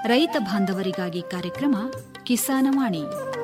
ರೈತ ಬಾಂಧವರಿಗಾಗಿ ಕಾರ್ಯಕ್ರಮ ಕಿಸಾನವಾಣಿ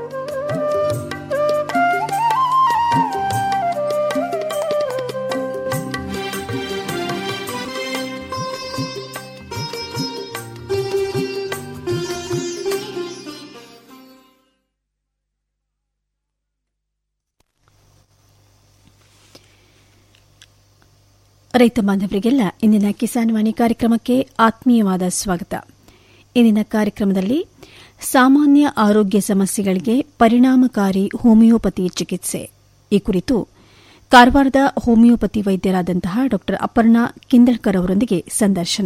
ರೈತ ಬಾಂಧವರಿಗೆಲ್ಲ ಇಂದಿನ ಕಿಸಾನ್ ವಾಣಿ ಕಾರ್ಯಕ್ರಮಕ್ಕೆ ಆತ್ಮೀಯವಾದ ಸ್ವಾಗತ ಇಂದಿನ ಕಾರ್ಯಕ್ರಮದಲ್ಲಿ ಸಾಮಾನ್ಯ ಆರೋಗ್ಯ ಸಮಸ್ಯೆಗಳಿಗೆ ಪರಿಣಾಮಕಾರಿ ಹೋಮಿಯೋಪತಿ ಚಿಕಿತ್ಸೆ ಈ ಕುರಿತು ಕಾರವಾರದ ಹೋಮಿಯೋಪತಿ ವೈದ್ಯರಾದಂತಹ ಡಾ ಅಪರ್ಣಾ ಕಿಂದಳ್ಕರ್ ಅವರೊಂದಿಗೆ ಸಂದರ್ಶನ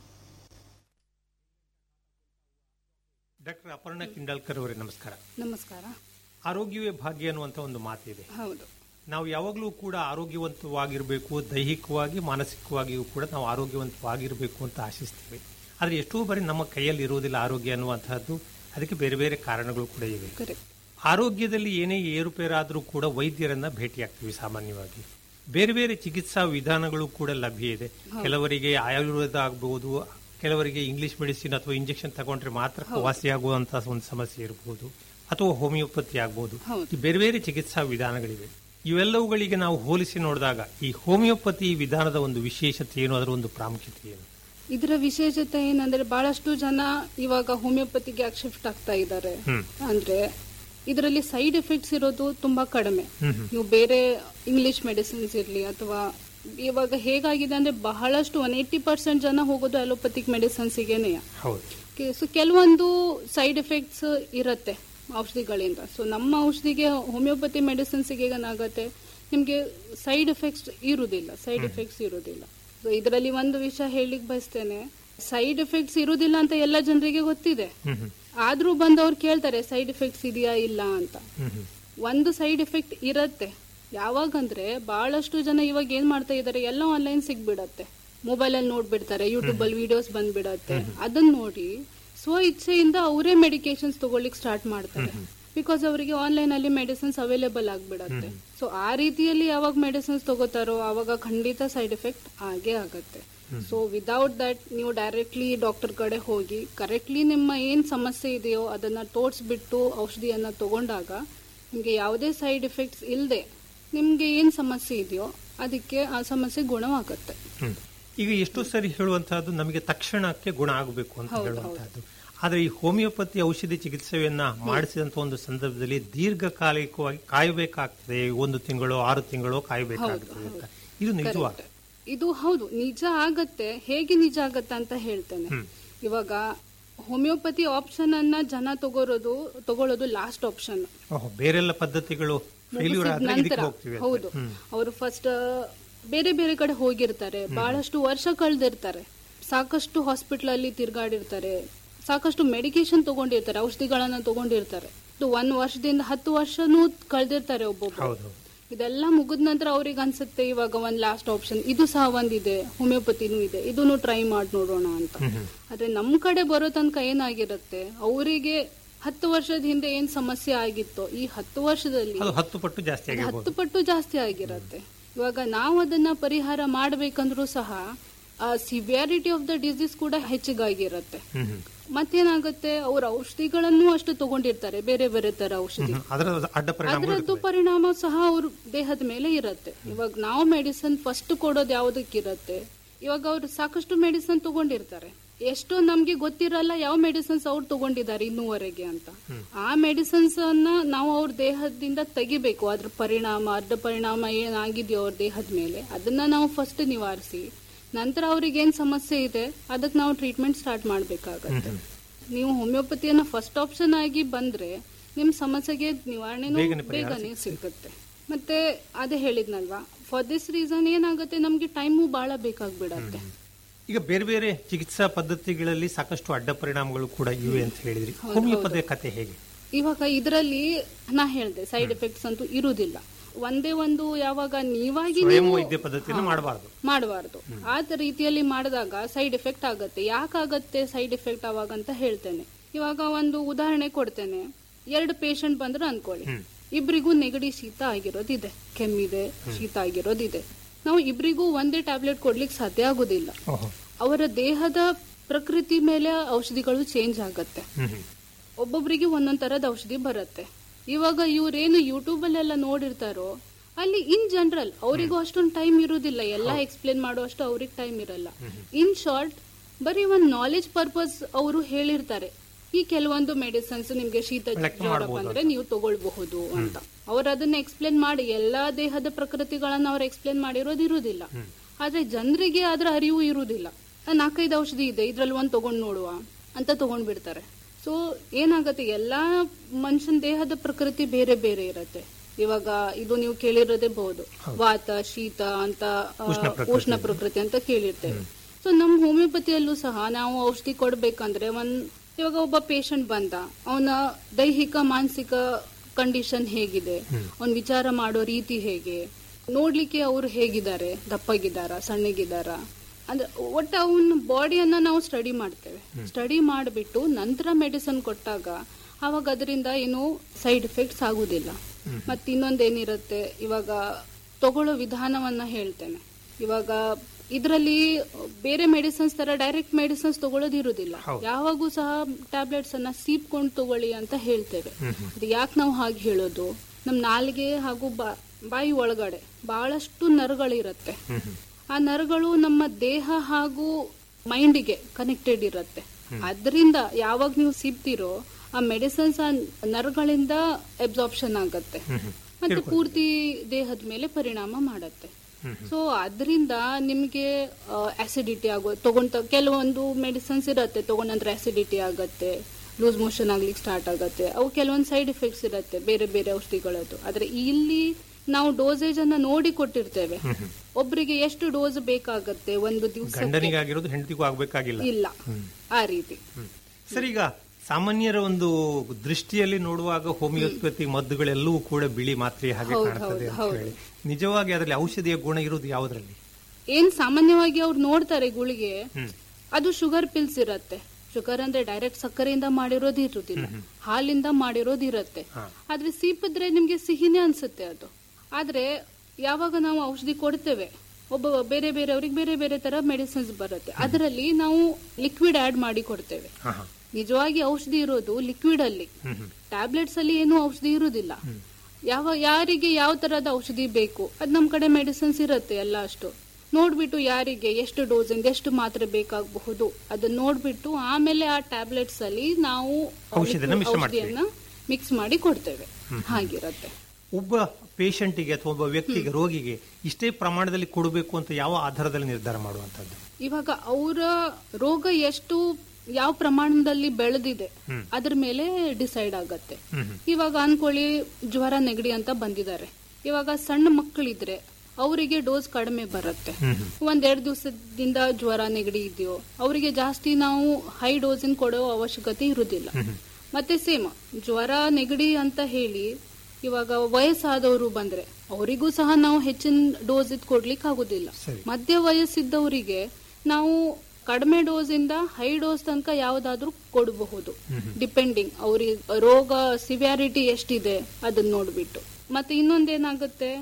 ಡಾಕ್ಟರ್ ಅಪರ್ಣ ಕಿಂಡಾಲ್ಕರ್ ಅವರೇ ನಮಸ್ಕಾರ ನಮಸ್ಕಾರ ಆರೋಗ್ಯವೇ ಭಾಗ್ಯ ಅನ್ನುವಂಥ ಒಂದು ಮಾತಿದೆ ಹೌದು ನಾವು ಯಾವಾಗಲೂ ಕೂಡ ಆರೋಗ್ಯವಂತವಾಗಿರಬೇಕು ದೈಹಿಕವಾಗಿ ಮಾನಸಿಕವಾಗಿಯೂ ಕೂಡ ನಾವು ಆರೋಗ್ಯವಂತವಾಗಿರಬೇಕು ಅಂತ ಆಶಿಸ್ತೀವಿ ಆದರೆ ಎಷ್ಟೋ ಬಾರಿ ನಮ್ಮ ಕೈಯಲ್ಲಿ ಇರುವುದಿಲ್ಲ ಆರೋಗ್ಯ ಅನ್ನುವಂತಹದ್ದು ಅದಕ್ಕೆ ಬೇರೆ ಬೇರೆ ಕಾರಣಗಳು ಕೂಡ ಇವೆ ಕರೆಕ್ಟ್ ಆರೋಗ್ಯದಲ್ಲಿ ಏನೇ ಏರುಪೇರಾದರೂ ಕೂಡ ವೈದ್ಯರನ್ನ ಭೇಟಿಯಾಗ್ತೀವಿ ಸಾಮಾನ್ಯವಾಗಿ ಬೇರೆ ಬೇರೆ ಚಿಕಿತ್ಸಾ ವಿಧಾನಗಳು ಕೂಡ ಲಭ್ಯ ಇದೆ ಕೆಲವರಿಗೆ ಆಯುರ್ವೇದ ಆಗಬಹುದು ಕೆಲವರಿಗೆ ಇಂಗ್ಲಿಷ್ ಮೆಡಿಸಿನ್ ಅಥವಾ ಇಂಜೆಕ್ಷನ್ ತಗೊಂಡ್ರೆ ಮಾತ್ರ ವಾಸಿಯಾಗುವಂತಹ ಒಂದು ಸಮಸ್ಯೆ ಇರಬಹುದು ಅಥವಾ ಹೋಮಿಯೋಪತಿ ಆಗಬಹುದು ಹೌದು. ಈ ಬೇರೆ ಬೇರೆ ಚಿಕಿತ್ಸಾ ವಿಧಾನಗಳಿವೆ ಇವೆಲ್ಲವುಗಳಿಗೆ ನಾವು ಹೋಲಿಸಿ ನೋಡಿದಾಗ ಈ ಹೋಮಿಯೋಪತಿ ವಿಧಾನದ ಒಂದು ವಿಶೇಷತೆ ಏನು ಅದರ ಒಂದು ಪ್ರಾಮುಖ್ಯತೆ ಏನು ಇದರ ವಿಶೇಷತೆ ಏನಂದ್ರೆ ಬಹಳಷ್ಟು ಜನ ಇವಾಗ ಹೋಮಿಯೋಪತಿಗೆ ಯಾಕೆ ಶಿಫ್ಟ್ ಆಗ್ತಾ ಇದ್ದಾರೆ ಹ್ಮ್. ಅಂದ್ರೆ ಇದರಲ್ಲಿ ಸೈಡ್ ಎಫೆಕ್ಟ್ಸ್ ಇರೋದು ತುಂಬಾ ಕಡಿಮೆ ಹ್ಮ್ ಹ್ಮ್. ನೀವು ಬೇರೆ ಇಂಗ್ಲಿಷ್ ಮೆಡಿಸಿನ್ಸ್ ಇರ್ಲಿ ಅಥವಾ ಇವಾಗ ಹೇಗಾಗಿದೆ ಅಂದ್ರೆ ಬಹಳಷ್ಟು ಒನ್ ಏಯ್ಟಿ ಪರ್ಸೆಂಟ್ ಜನ ಹೋಗೋದು ಅಲೋಪತಿಕ್ ಮೆಡಿಸಿನ್ಸಿಗೆನೆ ಹೌದು ಸೊ ಕೆಲವೊಂದು ಸೈಡ್ ಎಫೆಕ್ಟ್ಸ್ ಇರುತ್ತೆ ಔಷಧಿಗಳಿಂದ ಸೊ ನಮ್ಮ ಔಷಧಿಗೆ ಹೋಮಿಯೋಪತಿ ಮೆಡಿಸಿನ್ಸ್ಗೆ ಏನಾಗುತ್ತೆ ನಿಮಗೆ ಸೈಡ್ ಎಫೆಕ್ಟ್ಸ್ ಇರುವುದಿಲ್ಲ ಸೈಡ್ ಎಫೆಕ್ಟ್ಸ್ ಇರುವುದಿಲ್ಲ ಸೊ ಇದರಲ್ಲಿ ಒಂದು ವಿಷಯ ಹೇಳಿಕ್ ಬಯಸ್ತೇನೆ ಸೈಡ್ ಎಫೆಕ್ಟ್ಸ್ ಇರುವುದಿಲ್ಲ ಅಂತ ಎಲ್ಲ ಜನರಿಗೆ ಗೊತ್ತಿದೆ ಹ್ಮ್ ಹ್ಮ್ ಆದ್ರೂ ಬಂದವ್ರು ಕೇಳ್ತಾರೆ ಸೈಡ್ ಎಫೆಕ್ಟ್ಸ್ ಇದೆಯಾ ಇಲ್ಲ ಅಂತ ಹ್ಮ್ ಹ್ಮ್ ಒಂದು ಸೈಡ್ ಎಫೆಕ್ಟ್ ಇರತ್ತೆ ಯಾವಾಗಂದ್ರೆ ಬಹಳಷ್ಟು ಜನ ಇವಾಗ ಏನ್ ಮಾಡ್ತಾ ಇದಾರೆ ಎಲ್ಲ ಆನ್ಲೈನ್ ಸಿಗ್ಬಿಡತ್ತೆ ಮೊಬೈಲ್ ಅಲ್ಲಿ ನೋಡ್ಬಿಡ್ತಾರೆ ಯೂಟ್ಯೂಬ್ ಅಲ್ಲಿ ವಿಡಿಯೋಸ್ ಬಂದ್ಬಿಡತ್ತೆ ಅದನ್ನ ನೋಡಿ ಸ್ವ ಇಚ್ಛೆಯಿಂದ ಅವರೇ ಮೆಡಿಕೇಶನ್ಸ್ ತಗೊಳ್ಳಿಕ್ ಸ್ಟಾರ್ಟ್ ಮಾಡ್ತಾರೆ ಬಿಕಾಸ್ ಅವರಿಗೆ ಆನ್ಲೈನ್ ಅಲ್ಲಿ ಮೆಡಿಸಿನ್ಸ್ ಅವೈಲೇಬಲ್ ಆಗ್ಬಿಡತ್ತೆ ಸೊ ಆ ರೀತಿಯಲ್ಲಿ ಯಾವಾಗ ಮೆಡಿಸಿನ್ಸ್ ತಗೋತಾರೋ ಅವಾಗ ಖಂಡಿತ ಸೈಡ್ ಎಫೆಕ್ಟ್ ಆಗೇ ಆಗತ್ತೆ ಸೊ ವಿದೌಟ್ ದಟ್ ನೀವು ಡೈರೆಕ್ಟ್ಲಿ ಡಾಕ್ಟರ್ ಕಡೆ ಹೋಗಿ ಕರೆಕ್ಟ್ಲಿ ನಿಮ್ಮ ಏನ್ ಸಮಸ್ಯೆ ಇದೆಯೋ ಅದನ್ನ ತೋರಿಸ್ಬಿಟ್ಟು ಔಷಧಿಯನ್ನ ತಗೊಂಡಾಗ ನಿಮ್ಗೆ ಯಾವುದೇ ಸೈಡ್ ಎಫೆಕ್ಟ್ಸ್ ಇಲ್ಲದೆ ನಿಮ್ಗೆ ಏನ್ ಸಮಸ್ಯೆ ಇದೆಯೋ ಅದಕ್ಕೆ ಆ ಸಮಸ್ಯೆ ಗುಣವಾಗುತ್ತೆ ಹ್ಮ್. ಈಗ ಎಷ್ಟೋ ಸರಿ ಹೇಳುವಂತಹದ್ದು ನಮಗೆ ತಕ್ಷಣಕ್ಕೆ ಗುಣ ಆಗಬೇಕು ಅಂತ ಹೌದು, ಹೇಳುವಂತಹದ್ದು ಆದ್ರೆ ಈ ಹೋಮಿಯೋಪತಿ ಔಷಧಿ ಚಿಕಿತ್ಸೆಯನ್ನ ಮಾಡಿಸಿದಂತ ಒಂದು ಸಂದರ್ಭದಲ್ಲಿ ದೀರ್ಘಕಾಲಿಕವಾಗಿ ಕಾಯಬೇಕಾಗ್ತದೆ ಒಂದು ತಿಂಗಳು ಆರು ತಿಂಗಳು ಕಾಯಬೇಕಾಗ್ತದೆ ಅಂತ ಇದು ನಿಜವಾ Correct. ಇದು ಹೌದು ನಿಜ ಆಗತ್ತೆ ಹೇಗೆ ನಿಜ ಆಗತ್ತೆ ಅಂತ ಹೇಳ್ತೇನೆ ಹ್ಮ್. ಇವಾಗ ಹೋಮಿಯೋಪತಿ ಆಪ್ಷನ್ ಅನ್ನ ಜನ ತಗೋರೋದು ತಗೊಳ್ಳೋದು ಲಾಸ್ಟ್ ಆಪ್ಷನ್ ಓಹೋ, ಬೇರೆಲ್ಲ ಪದ್ಧತಿಗಳು ಫೇಲ್ಯೂರ್ ಮುಗಿಸಿದ ಆದ್ರೆ ಇದಕ್ಕೆ ನಂತರ ಹೋಗ್ತೀವಿ ಅಂತ. ಹೌದು ಹ್ಮ್. ಅವರು ಫಸ್ಟ್ ಬೇರೆ ಬೇರೆ ಕಡೆ ಹೋಗಿರ್ತಾರೆ ಬಹಳಷ್ಟು ವರ್ಷ ಕಳೆದಿರ್ತಾರೆ ಸಾಕಷ್ಟು ಹಾಸ್ಪಿಟಲ್ ಅಲ್ಲಿ ತಿರ್ಗಾಡಿರ್ತಾರೆ ಸಾಕಷ್ಟು ಮೆಡಿಕೇಶನ್ ತಗೊಂಡಿರ್ತಾರೆ ಔಷಧಿಗಳನ್ನ ತಗೊಂಡಿರ್ತಾರೆ ಇದು ಒಂದ್ ವರ್ಷದಿಂದ ಹತ್ತು ವರ್ಷನೂ ಕಳೆದಿರ್ತಾರೆ ಒಬ್ಬೊಬ್ರು ಹೌದು ಹೌದು. ಇದೆಲ್ಲ ಮುಗಿದ ನಂತರ ಅವ್ರಿಗೆ ಅನ್ಸುತ್ತೆ ಇವಾಗ ಒಂದ್ ಲಾಸ್ಟ್ ಆಪ್ಷನ್ ಇದು ಸಹ ಒಂದಿದೆ ಹೋಮಿಯೋಪತಿನೂ ಇದೆ ಇದನ್ನು ಟ್ರೈ ಮಾಡಿ ನೋಡೋಣ ಅಂತ ಹ್ಮ್ ಹ್ಮ್. ಆದ್ರೆ ನಮ್ ಕಡೆ ಬರೋ ತನಕ ಏನಾಗಿರುತ್ತೆ ಅವರಿಗೆ ಹತ್ತು ವರ್ಷದ ಹಿಂದೆ ಏನ್ ಸಮಸ್ಯೆ ಆಗಿತ್ತೋ ಈ ಹತ್ತು ವರ್ಷದಲ್ಲಿ ಅದು ಹತ್ತು ಪಟ್ಟು ಜಾಸ್ತಿ ಅದು ಆಗಿರ್ಬೋದು ಹತ್ತು ಪಟ್ಟು ಜಾಸ್ತಿ ಆಗಿರತ್ತೆ ಇವಾಗ ನಾವು ಅದನ್ನ ಪರಿಹಾರ ಮಾಡ್ಬೇಕಂದ್ರೂ ಸಹ ಸಿವಿಯಾರಿಟಿ ಆಫ್ ದ ಡಿಸೀಸ್ ಕೂಡ ಹೆಚ್ಚಿಗಾಗಿರತ್ತೆ ಹ್ಮ್ ಹ್ಮ್. ಮತ್ತೇನಾಗುತ್ತೆ ಅವ್ರ ಔಷಧಿಗಳನ್ನು ಅಷ್ಟು ತಗೊಂಡಿರ್ತಾರೆ ಬೇರೆ ಬೇರೆ ತರ ಔಷಧಿ ಹ್ಮ್. ಅದರ ಅಡ್ಡ ಪರಿಣಾಮ ಅದರದ್ದು ಪರಿಣಾಮ ಸಹ ಅವ್ರ ದೇಹದ ಮೇಲೆ ಇರತ್ತೆ ಇವಾಗ ನಾವು ಮೆಡಿಸಿನ್ ಫಸ್ಟ್ ಕೊಡೋದು ಯಾವ್ದಕ್ಕಿರತ್ತೆ ಇವಾಗ ಅವ್ರು ಸಾಕಷ್ಟು ಮೆಡಿಸಿನ್ ತಗೊಂಡಿರ್ತಾರೆ ಎಷ್ಟೋ ನಮ್ಗೆ ಗೊತ್ತಿರಲ್ಲ ಯಾವ ಮೆಡಿಸಿನ್ಸ್ ಅವ್ರು ತಗೊಂಡಿದ್ದಾರೆ ಇನ್ನೂವರೆಗೆ ಅಂತ ಆ ಮೆಡಿಸಿನ್ಸ್ ಅನ್ನ ನಾವು ಅವ್ರ ದೇಹದಿಂದ ತೆಗಿಬೇಕು ಅದ್ರ ಪರಿಣಾಮ ಅಡ್ಡ ಪರಿಣಾಮ ಏನಾಗಿದೆಯೋ ಅವ್ರ ದೇಹದ ಮೇಲೆ ಅದನ್ನ ನಾವು ಫಸ್ಟ್ ನಿವಾರಿಸಿ ನಂತರ ಅವ್ರಿಗೆ ಏನ್ ಸಮಸ್ಯೆ ಇದೆ ಅದಕ್ಕೆ ನಾವು ಟ್ರೀಟ್ಮೆಂಟ್ ಸ್ಟಾರ್ಟ್ ಮಾಡ್ಬೇಕಾಗತ್ತೆ ನೀವು ಹೋಮಿಯೋಪತಿಯನ್ನ ಫಸ್ಟ್ ಆಪ್ಷನ್ ಆಗಿ ಬಂದ್ರೆ ನಿಮ್ ಸಮಸ್ಯೆಗೆ ನಿವಾರಣೆನೂ ಬೇಗನೆ ಪರಿಹಾರ ಬೇಗನೆ ಸಿಗುತ್ತೆ ಮತ್ತೆ ಅದೇ ಹೇಳಿದ್ನಲ್ವಾ ಫಾರ್ ದಿಸ್ ರೀಸನ್ ಏನಾಗುತ್ತೆ ನಮ್ಗೆ ಟೈಮು ಬಹಳ ಬೇಕಾಗ್ಬಿಡತ್ತೆ ಈಗ ಬೇರೆ ಬೇರೆ ಚಿಕಿತ್ಸಾ ಪದ್ಧತಿಗಳಲ್ಲಿ ಸಾಕಷ್ಟು ಅಡ್ಡ ಪರಿಣಾಮಗಳು ಕೂಡ ಇವೆ ಅಂತ ಹೇಳಿದ್ರಿ ಹೋಮಿಯೋಪತಿಯ ಕತೆ ಹೇಗೆ ಇವಾಗ ಇದರಲ್ಲಿ ನಾ ಹೇಳ್ದೆ ಸೈಡ್ ಎಫೆಕ್ಟ್ಸ್ ಅಂತೂ ಇರುವುದಿಲ್ಲ ಒಂದೇ ಒಂದು ಯಾವಾಗ ನೀವಾಗಿ ಸ್ವಯಂ ನೀವು ವೈದ್ಯ ಪದ್ಧತಿಯನ್ನು ಮಾಡಬಾರದು ಮಾಡಬಾರ್ದು ಆ ರೀತಿಯಲ್ಲಿ ಮಾಡಿದಾಗ ಸೈಡ್ ಎಫೆಕ್ಟ್ ಆಗತ್ತೆ ಯಾಕಾಗತ್ತೆ ಸೈಡ್ ಎಫೆಕ್ಟ್ ಅವಾಗ ಅಂತ ಹೇಳ್ತೇನೆ ಇವಾಗ ಒಂದು ಉದಾಹರಣೆ ಕೊಡ್ತೇನೆ ಎರಡು ಪೇಷಂಟ್ ಬಂದ್ರೆ ಅನ್ಕೊಳ್ಳಿ ಇಬ್ರಿಗೂ ನೆಗಡಿ ಶೀತ ಆಗಿರೋದಿದೆ ಕೆಮ್ಮಿದೆ ಶೀತ ಆಗಿರೋದಿದೆ ನಾವು ಇಬ್ರಿಗೂ ಒಂದೇ ಟ್ಯಾಬ್ಲೆಟ್ ಕೊಡ್ಲಿಕ್ಕೆ ಸಾಧ್ಯ ಆಗೋದಿಲ್ಲ ಓಹೋ ಅವರ ದೇಹದ ಪ್ರಕೃತಿ ಮೇಲೆ ಔಷಧಿಗಳು ಚೇಂಜ್ ಆಗತ್ತೆ ಹ್ಮ್ ಹ್ಮ್. ಒಬ್ಬೊಬ್ಬರಿಗೆ ಒಂದೊಂದ್ ತರದ ಔಷಧಿ ಬರುತ್ತೆ ಇವಾಗ ಇವ್ರೇನು ಯೂಟ್ಯೂಬ್ ಅಲ್ಲೆಲ್ಲ ನೋಡಿರ್ತಾರೋ ಅಲ್ಲಿ ಇನ್ ಜನರಲ್ ಅವರಿಗೂ ಅಷ್ಟೊಂದು ಟೈಮ್ ಇರುವುದಿಲ್ಲ ಎಲ್ಲ ಎಕ್ಸ್ಪ್ಲೇನ್ ಮಾಡುವಷ್ಟು ಅವ್ರಿಗೆ ಟೈಮ್ ಇರಲ್ಲ ಇನ್ ಶಾರ್ಟ್ ಬರೀ ಒಂದ್ ನಾಲೆಜ್ ಪರ್ಪಸ್ ಅವರು ಹೇಳಿರ್ತಾರೆ ಈ ಕೆಲವೊಂದು ಮೆಡಿಸಿನ್ಸ್ ನಿಮ್ಗೆ ಶೀತ ಲೆಕ್ಕ ಜ್ವರ ಮಾಡ್ಬೋದು ಬಂದ್ರೆ ನೀವು ತಗೊಳ್ಬಹುದು ಅಂತ ಅವ್ರು ಅದನ್ನ ಎಕ್ಸ್ಪ್ಲೇನ್ ಮಾಡಿ ಎಲ್ಲಾ ದೇಹದ ಪ್ರಕೃತಿಗಳನ್ನ ಅವ್ರು ಎಕ್ಸ್ಪ್ಲೇನ್ ಮಾಡಿರೋದು ಇರುವುದಿಲ್ಲ ಆದ್ರೆ ಜನರಿಗೆ ಅದ್ರ ಅರಿವು ಇರುವುದಿಲ್ಲ ಆ ನಾಲ್ಕೈದು ಔಷಧಿ ಇದೆ ಇದ್ರಲ್ಲಿ ಒಂದ್ ತಗೊಂಡ್ ನೋಡುವ ಅಂತ ತಗೊಂಡ್ ಬಿಡ್ತಾರೆ ಸೊ ಏನಾಗತ್ತೆ ಎಲ್ಲಾ ಮನುಷ್ಯನ ದೇಹದ ಪ್ರಕೃತಿ ಬೇರೆ ಬೇರೆ ಇರತ್ತೆ ಇವಾಗ ಇದು ನೀವು ಕೇಳಿರೋದೇ ಬಹುದು ವಾತ ಶೀತ ಅಂತ ಆ, ಉಷ್ಣ ಪ್ರಕೃತಿ. ಉಷ್ಣ ಪ್ರಕೃತಿ ಅಂತ ಕೇಳಿರ್ತೇವೆ ಸೊ ನಮ್ ಹೋಮಿಯೋಪತಿಯಲ್ಲೂ ಸಹ ನಾವು ಔಷಧಿ ಕೊಡ್ಬೇಕಂದ್ರೆ ಒಂದ್ ಇವಾಗ ಒಬ್ಬ ಪೇಷಂಟ್ ಬಂದ ಅವನ ದೈಹಿಕ ಮಾನಸಿಕ ಕಂಡೀಷನ್ ಹೇಗಿದೆ ಅವ್ನ್ ವಿಚಾರ ಮಾಡೋ ರೀತಿ ಹೇಗೆ ನೋಡ್ಲಿಕ್ಕೆ ಅವ್ರು ಹೇಗಿದ್ದಾರೆ ದಪ್ಪಗಿದ್ದಾರ ಸಣ್ಣಗಿದ್ದಾರ ಅಂದ್ರೆ ಒಟ್ಟು ಅವನ ಬಾಡಿಯನ್ನ ನಾವು ಸ್ಟಡಿ ಮಾಡ್ತೇವೆ ಸ್ಟಡಿ ಮಾಡಿಬಿಟ್ಟು ನಂತರ ಮೆಡಿಸಿನ್ ಕೊಟ್ಟಾಗ ಅವಾಗ ಅದರಿಂದ ಏನು ಸೈಡ್ ಎಫೆಕ್ಟ್ಸ್ ಆಗುದಿಲ್ಲ ಮತ್ತೆ ಇನ್ನೊಂದೇನಿರುತ್ತೆ ಇವಾಗ ತಗೊಳ್ಳೋ ವಿಧಾನವನ್ನ ಹೇಳ್ತೇನೆ ಇವಾಗ ಇದರಲ್ಲಿ ಬೇರೆ ಮೆಡಿಸಿನ್ಸ್ ತರ ಡೈರೆಕ್ಟ್ ಮೆಡಿಸಿನ್ಸ್ ತಗೊಳ್ಳೋದು ಇರುವುದಿಲ್ಲ ಯಾವಾಗೂ ಸಹ ಟ್ಯಾಬ್ಲೆಟ್ಸ್ ಅನ್ನ ಸೀಪ್ಕೊಂಡು ತಗೊಳ್ಳಿ ಅಂತ ಹೇಳ್ತೇವೆ ಅದು ಯಾಕೆ ನಾವು ಹಾಗೆ ಹೇಳೋದು ನಮ್ ನಾಲಿಗೆ ಹಾಗೂ ಬಾ- ಬಾಯಿ ಒಳಗಡೆ ಬಹಳಷ್ಟು ನರಗಳಿರುತ್ತೆ ಆ ನರಗಳು ನಮ್ಮ ದೇಹ ಹಾಗೂ ಮೈಂಡಿಗೆ ಕನೆಕ್ಟೆಡ್ ಇರುತ್ತೆ ಅದರಿಂದ ಯಾವಾಗ ನೀವು ಸಿಗ್ತಿರೋ ಆ ಮೆಡಿಸಿನ್ಸ್ ಆ ನರಗಳಿಂದ ಅಬ್ಸಾರ್ಪ್ಷನ್ ಆಗತ್ತೆ ಮತ್ತೆ ಪೂರ್ತಿ ದೇಹದ ಮೇಲೆ ಪರಿಣಾಮ ಮಾಡತ್ತೆ ಸೊ ಅದರಿಂದ ನಿಮ್ಗೆ ಆಸಿಡಿಟಿ ಆಗೋ ತಗೊಂಡ ಕೆಲವೊಂದು ಮೆಡಿಸಿನ್ಸ್ ಇರತ್ತೆ ತಗೊಂಡ ನಂತರ ಆಸಿಡಿಟಿ ಆಗತ್ತೆ ಲೂಸ್ ಮೋಷನ್ ಆಗ್ಲಿಕ್ಕೆ ಸ್ಟಾರ್ಟ್ ಆಗತ್ತೆ ಅವು ಕೆಲವೊಂದು ಸೈಡ್ ಎಫೆಕ್ಟ್ಸ್ ಇರತ್ತೆ ಬೇರೆ ಬೇರೆ ಔಷಧಿಗಳದ್ದು ಆದ್ರೆ ಇಲ್ಲಿ ನಾವು ಡೋಸೇಜ್ ಅನ್ನ ನೋಡಿ ಕೊಟ್ಟಿರ್ತೇವೆ ಒಬ್ರಿಗೆ ಎಷ್ಟು ಡೋಸ್ ಬೇಕಾಗತ್ತೆ ಒಂದು ದಿವಸ ಗಂಡನಿಗಾಗಿರೋದು ಹೆಂಡತಿಗೂ ಆಗ್ಬೇಕಾಗಿಲ್ಲ ಇಲ್ಲ ಆ ರೀತಿ ಸರ್ ಈಗ ಸಾಮಾನ್ಯರ ಒಂದು ದೃಷ್ಟಿಯಲ್ಲಿ ನೋಡುವಾಗ ಹೋಮಿಯೋಪತಿ ಮದ್ದುಗಳೆಲ್ಲವೂ ಕೂಡ ಬಿಳಿ ಮಾತ್ರೆ ಹಾಗೆ ಹೌದು, ಕಾಣ್ತದೆ ಹೌದು, ಅಂತ ಹೇಳಿ ನಿಜವಾಗಿ ಅದರಲ್ಲಿ ಔಷಧಿಯ ಗುಣ ಇರುವುದು ಯಾವುದರಲ್ಲಿ ಏನ್ ಸಾಮಾನ್ಯವಾಗಿ ಅವ್ರು ನೋಡ್ತಾರೆ ಗುಳಿಗೆ ಅದು ಶುಗರ್ ಪಿಲ್ಸ್ ಇರತ್ತೆ ಶುಗರ್ ಅಂದ್ರೆ ಡೈರೆಕ್ಟ್ ಸಕ್ಕರೆಯಿಂದ ಮಾಡಿರೋದು ಇರುದಿಲ್ಲ ಹಾಲಿಂದ ಮಾಡಿರೋದು ಇರತ್ತೆ ಆದ್ರೆ ಸೀಪಿದ್ರೆ ನಿಮ್ಗೆ ಸಿಹಿನೇ ಅನ್ಸುತ್ತೆ ಅದು ಆದ್ರೆ ಯಾವಾಗ ನಾವು ಔಷಧಿ ಕೊಡ್ತೇವೆ ಒಬ್ಬ ಬೇರೆ ಬೇರೆಯವ್ರಿಗೆ ಬೇರೆ ಬೇರೆ ತರ ಮೆಡಿಸಿನ್ಸ್ ಬರುತ್ತೆ ಅದರಲ್ಲಿ ನಾವು ಲಿಕ್ವಿಡ್ ಆಡ್ ಮಾಡಿ ಕೊಡ್ತೇವೆ ಹಾ, ಹಾ. ನಿಜವಾಗಿ ಔಷಧಿ ಇರೋದು ಲಿಕ್ವಿಡ್ ಅಲ್ಲಿ ಟ್ಯಾಬ್ಲೆಟ್ಸ್ ಅಲ್ಲಿ ಏನು ಔಷಧಿ ಇರುವುದಿಲ್ಲ ಯಾವ ಯಾರಿಗೆ ಯಾವ ತರದ ಔಷಧಿ ಬೇಕು ಅದ್ ನಮ್ ಕಡೆ ಮೆಡಿಸಿನ್ಸ್ ಇರುತ್ತೆ ಎಲ್ಲ ಅಷ್ಟು ನೋಡ್ಬಿಟ್ಟು ಯಾರಿಗೆ ಎಷ್ಟು ಡೋಸ್ ಇಂದ ಎಷ್ಟು ಮಾತ್ರೆ ಬೇಕಾಗಬಹುದು ಅದನ್ನ ನೋಡ್ಬಿಟ್ಟು ಆಮೇಲೆ ಆ ಟ್ಯಾಬ್ಲೆಟ್ಸ್ ಅಲ್ಲಿ ನಾವು ಔಷಧಿನ ಮಿಶ್ರ ಮಾಡ್ತೀವಿ. ಔಷಧಿಯನ್ನ ಮಿಕ್ಸ್ ಮಾಡಿ ಕೊಡ್ತೇವೆ ಹಾಗಿರತ್ತೆ ಒಬ್ಬ ಪೇಷಂಟಿಗೆ ಅಥವಾ ಒಬ್ಬ ವ್ಯಕ್ತಿಗೆ ರೋಗಿಗೆ ಇಷ್ಟೇ ಪ್ರಮಾಣದಲ್ಲಿ ಕೊಡಬೇಕು ಅಂತ ಯಾವ ಆಧಾರದಲ್ಲಿ ನಿರ್ಧಾರ ಮಾಡುವಂತದ್ದು ಇವಾಗ ಅವರ ರೋಗ ಎಷ್ಟು ಯಾವ ಪ್ರಮಾಣದಲ್ಲಿ ಬೆಳೆದಿದೆ ಅದ್ರ ಮೇಲೆ ಡಿಸೈಡ್ ಆಗತ್ತೆ ಇವಾಗ ಅನ್ಕೊಳ್ಳಿ ಜ್ವರ ನೆಗಡಿ ಅಂತ ಬಂದಿದ್ದಾರೆ ಇವಾಗ ಸಣ್ಣ ಮಕ್ಕಳಿದ್ರೆ ಅವರಿಗೆ ಡೋಸ್ ಕಡಿಮೆ ಬರುತ್ತೆ ಒಂದೆರಡು ದಿವಸದಿಂದ ಜ್ವರ ನೆಗಡಿ ಇದೆಯೋ ಅವರಿಗೆ ಜಾಸ್ತಿ ನಾವು ಹೈ ಡೋಸಿನ ಕೊಡೋ ಅವಶ್ಯಕತೆ ಇರುವುದಿಲ್ಲ ಮತ್ತೆ ಸೇಮ್ ಜ್ವರ ನೆಗಡಿ ಅಂತ ಹೇಳಿ ಇವಾಗ ವಯಸ್ಸಾದವರು ಬಂದ್ರೆ ಅವರಿಗೂ ಸಹ ನಾವು ಹೆಚ್ಚಿನ ಡೋಸ್ ಇದ್ ಕೊಡ್ಲಿಕ್ಕೆ ಆಗುದಿಲ್ಲ ಮಧ್ಯ ವಯಸ್ಸಿದ್ದವರಿಗೆ ನಾವು ಕಡಿಮೆ ಡೋಸ್ ಇಂದ ಹೈ ಡೋಸ್ ತನಕ ಯಾವ್ದಾದ್ರೂ ಕೊಡಬಹುದು ಡಿಪೆಂಡಿಂಗ್ ಅವ್ರಿಗೆ ರೋಗ ಸಿವಿಯಾರಿಟಿ ಎಷ್ಟಿದೆ ಅದನ್ನ ನೋಡ್ಬಿಟ್ಟು ಮತ್ತೆ ಇನ್ನೊಂದೇನಾಗುತ್ತೆ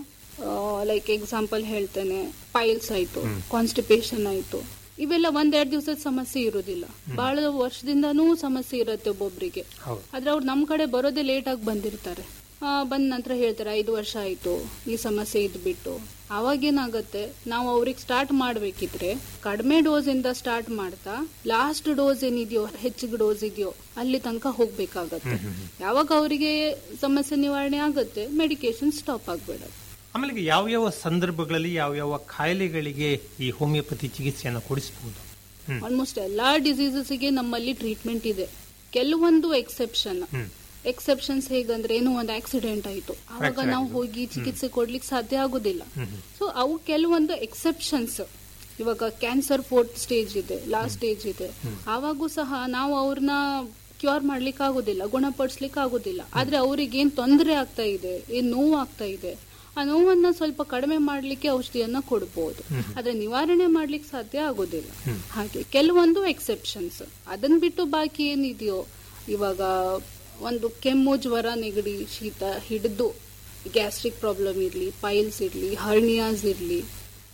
ಲೈಕ್ ಎಕ್ಸಾಂಪಲ್ ಹೇಳ್ತೇನೆ ಪೈಲ್ಸ್ ಆಯ್ತು ಕಾನ್ಸ್ಟಿಪೇಷನ್ ಆಯ್ತು ಇವೆಲ್ಲ ಒಂದೆರಡು ದಿವಸದ ಸಮಸ್ಯೆ ಇರುವುದಿಲ್ಲ ಬಹಳ ವರ್ಷದಿಂದನೂ ಸಮಸ್ಯೆ ಇರುತ್ತೆ ಒಬ್ಬೊಬ್ರಿಗೆ ಹೌದು. ಆದ್ರೆ ಅವ್ರು ನಮ್ ಕಡೆ ಬರೋದೇ ಲೇಟ್ ಆಗಿ ಬಂದಿರ್ತಾರೆ ಆ, ಬಂದ ನಂತರ ಹೇಳ್ತಾರೆ ಐದು ವರ್ಷ ಆಯ್ತು ಈ ಸಮಸ್ಯೆ ಇದ್ಬಿಟ್ಟು ಅವಾಗೇನಾಗತ್ತೆ ನಾವು ಅವ್ರಿಗೆ ಸ್ಟಾರ್ಟ್ ಮಾಡ್ಬೇಕಿದ್ರೆ ಕಡಿಮೆ ಡೋಸ್ ಇಂದ ಸ್ಟಾರ್ಟ್ ಮಾಡ್ತಾ ಲಾಸ್ಟ್ ಡೋಸ್ ಏನಿದೆಯೋ ಹೆಚ್ಚಿಗೆ ಡೋಸ್ ಇದೆಯೋ ಅಲ್ಲಿ ತನಕ ಹೋಗ್ಬೇಕಾಗತ್ತೆ ಯಾವಾಗ ಅವರಿಗೆ ಸಮಸ್ಯೆ ನಿವಾರಣೆ ಆಗುತ್ತೆ ಮೆಡಿಕೇಶನ್ ಸ್ಟಾಪ್ ಆಗ್ಬಿಡತ್ತೆ ಆಮೇಲೆ ಈಗ ಯಾವ ಯಾವ ಸಂದರ್ಭಗಳಲ್ಲಿ ಯಾವ ಯಾವ ಕಾಯಿಲೆಗಳಿಗೆ ಈ ಹೋಮಿಯೋಪತಿ ಚಿಕಿತ್ಸೆಯನ್ನು ಕೊಡಿಸಬಹುದು ಆಲ್ಮೋಸ್ಟ್ ಎಲ್ಲಾ ಡಿಸೀಸಸ್ಗೆ ನಮ್ಮಲ್ಲಿ ಟ್ರೀಟ್ಮೆಂಟ್ ಇದೆ ಕೆಲವೊಂದು ಎಕ್ಸೆಪ್ಷನ್ ಎಕ್ಸೆಪ್ಷನ್ಸ್ ಹೇಗಂದ್ರೆ ಏನೋ ಒಂದು ಆಕ್ಸಿಡೆಂಟ್ ಆಯ್ತು ಆವಾಗ ನಾವು ಹೋಗಿ ಚಿಕಿತ್ಸೆ ಕೊಡ್ಲಿಕ್ಕೆ ಸಾಧ್ಯ ಆಗುದಿಲ್ಲ ಸೊ ಅವು ಕೆಲವೊಂದು ಎಕ್ಸೆಪ್ಷನ್ಸ್ ಇವಾಗ ಕ್ಯಾನ್ಸರ್ ಫೋರ್ತ್ ಸ್ಟೇಜ್ ಇದೆ ಲಾಸ್ಟ್ ಸ್ಟೇಜ್ ಇದೆ ಆವಾಗೂ ಸಹ ನಾವು ಅವ್ರನ್ನ ಕ್ಯೂರ್ ಮಾಡ್ಲಿಕ್ಕೆ ಆಗುದಿಲ್ಲ ಗುಣಪಡಿಸ್ಲಿಕ್ಕೆ ಆಗುದಿಲ್ಲ ಆದ್ರೆ ಅವ್ರಿಗೆ ಏನ್ ತೊಂದರೆ ಆಗ್ತಾ ಇದೆ ಏನ್ ನೋವು ಆಗ್ತಾ ಇದೆ ಆ ನೋವನ್ನ ಸ್ವಲ್ಪ ಕಡಿಮೆ ಮಾಡ್ಲಿಕ್ಕೆ ಔಷಧಿಯನ್ನ ಕೊಡಬಹುದು ಆದ್ರೆ ನಿವಾರಣೆ ಮಾಡ್ಲಿಕ್ಕೆ ಸಾಧ್ಯ ಆಗೋದಿಲ್ಲ ಹಾಗೆ ಕೆಲವೊಂದು ಎಕ್ಸೆಪ್ಷನ್ಸ್ ಅದನ್ನ ಬಿಟ್ಟು ಬಾಕಿ ಏನಿದೆಯೋ ಇವಾಗ ಒಂದು ಕೆಮ್ಮು ಜ್ವರ ನೆಗಡಿ ಶೀತ ಹಿಡಿದು ಗ್ಯಾಸ್ಟ್ರಿಕ್ ಪ್ರಾಬ್ಲಮ್ ಇರ್ಲಿ ಪೈಲ್ಸ್ ಇರ್ಲಿ ಹರ್ನಿಯಾಸ್ ಇರ್ಲಿ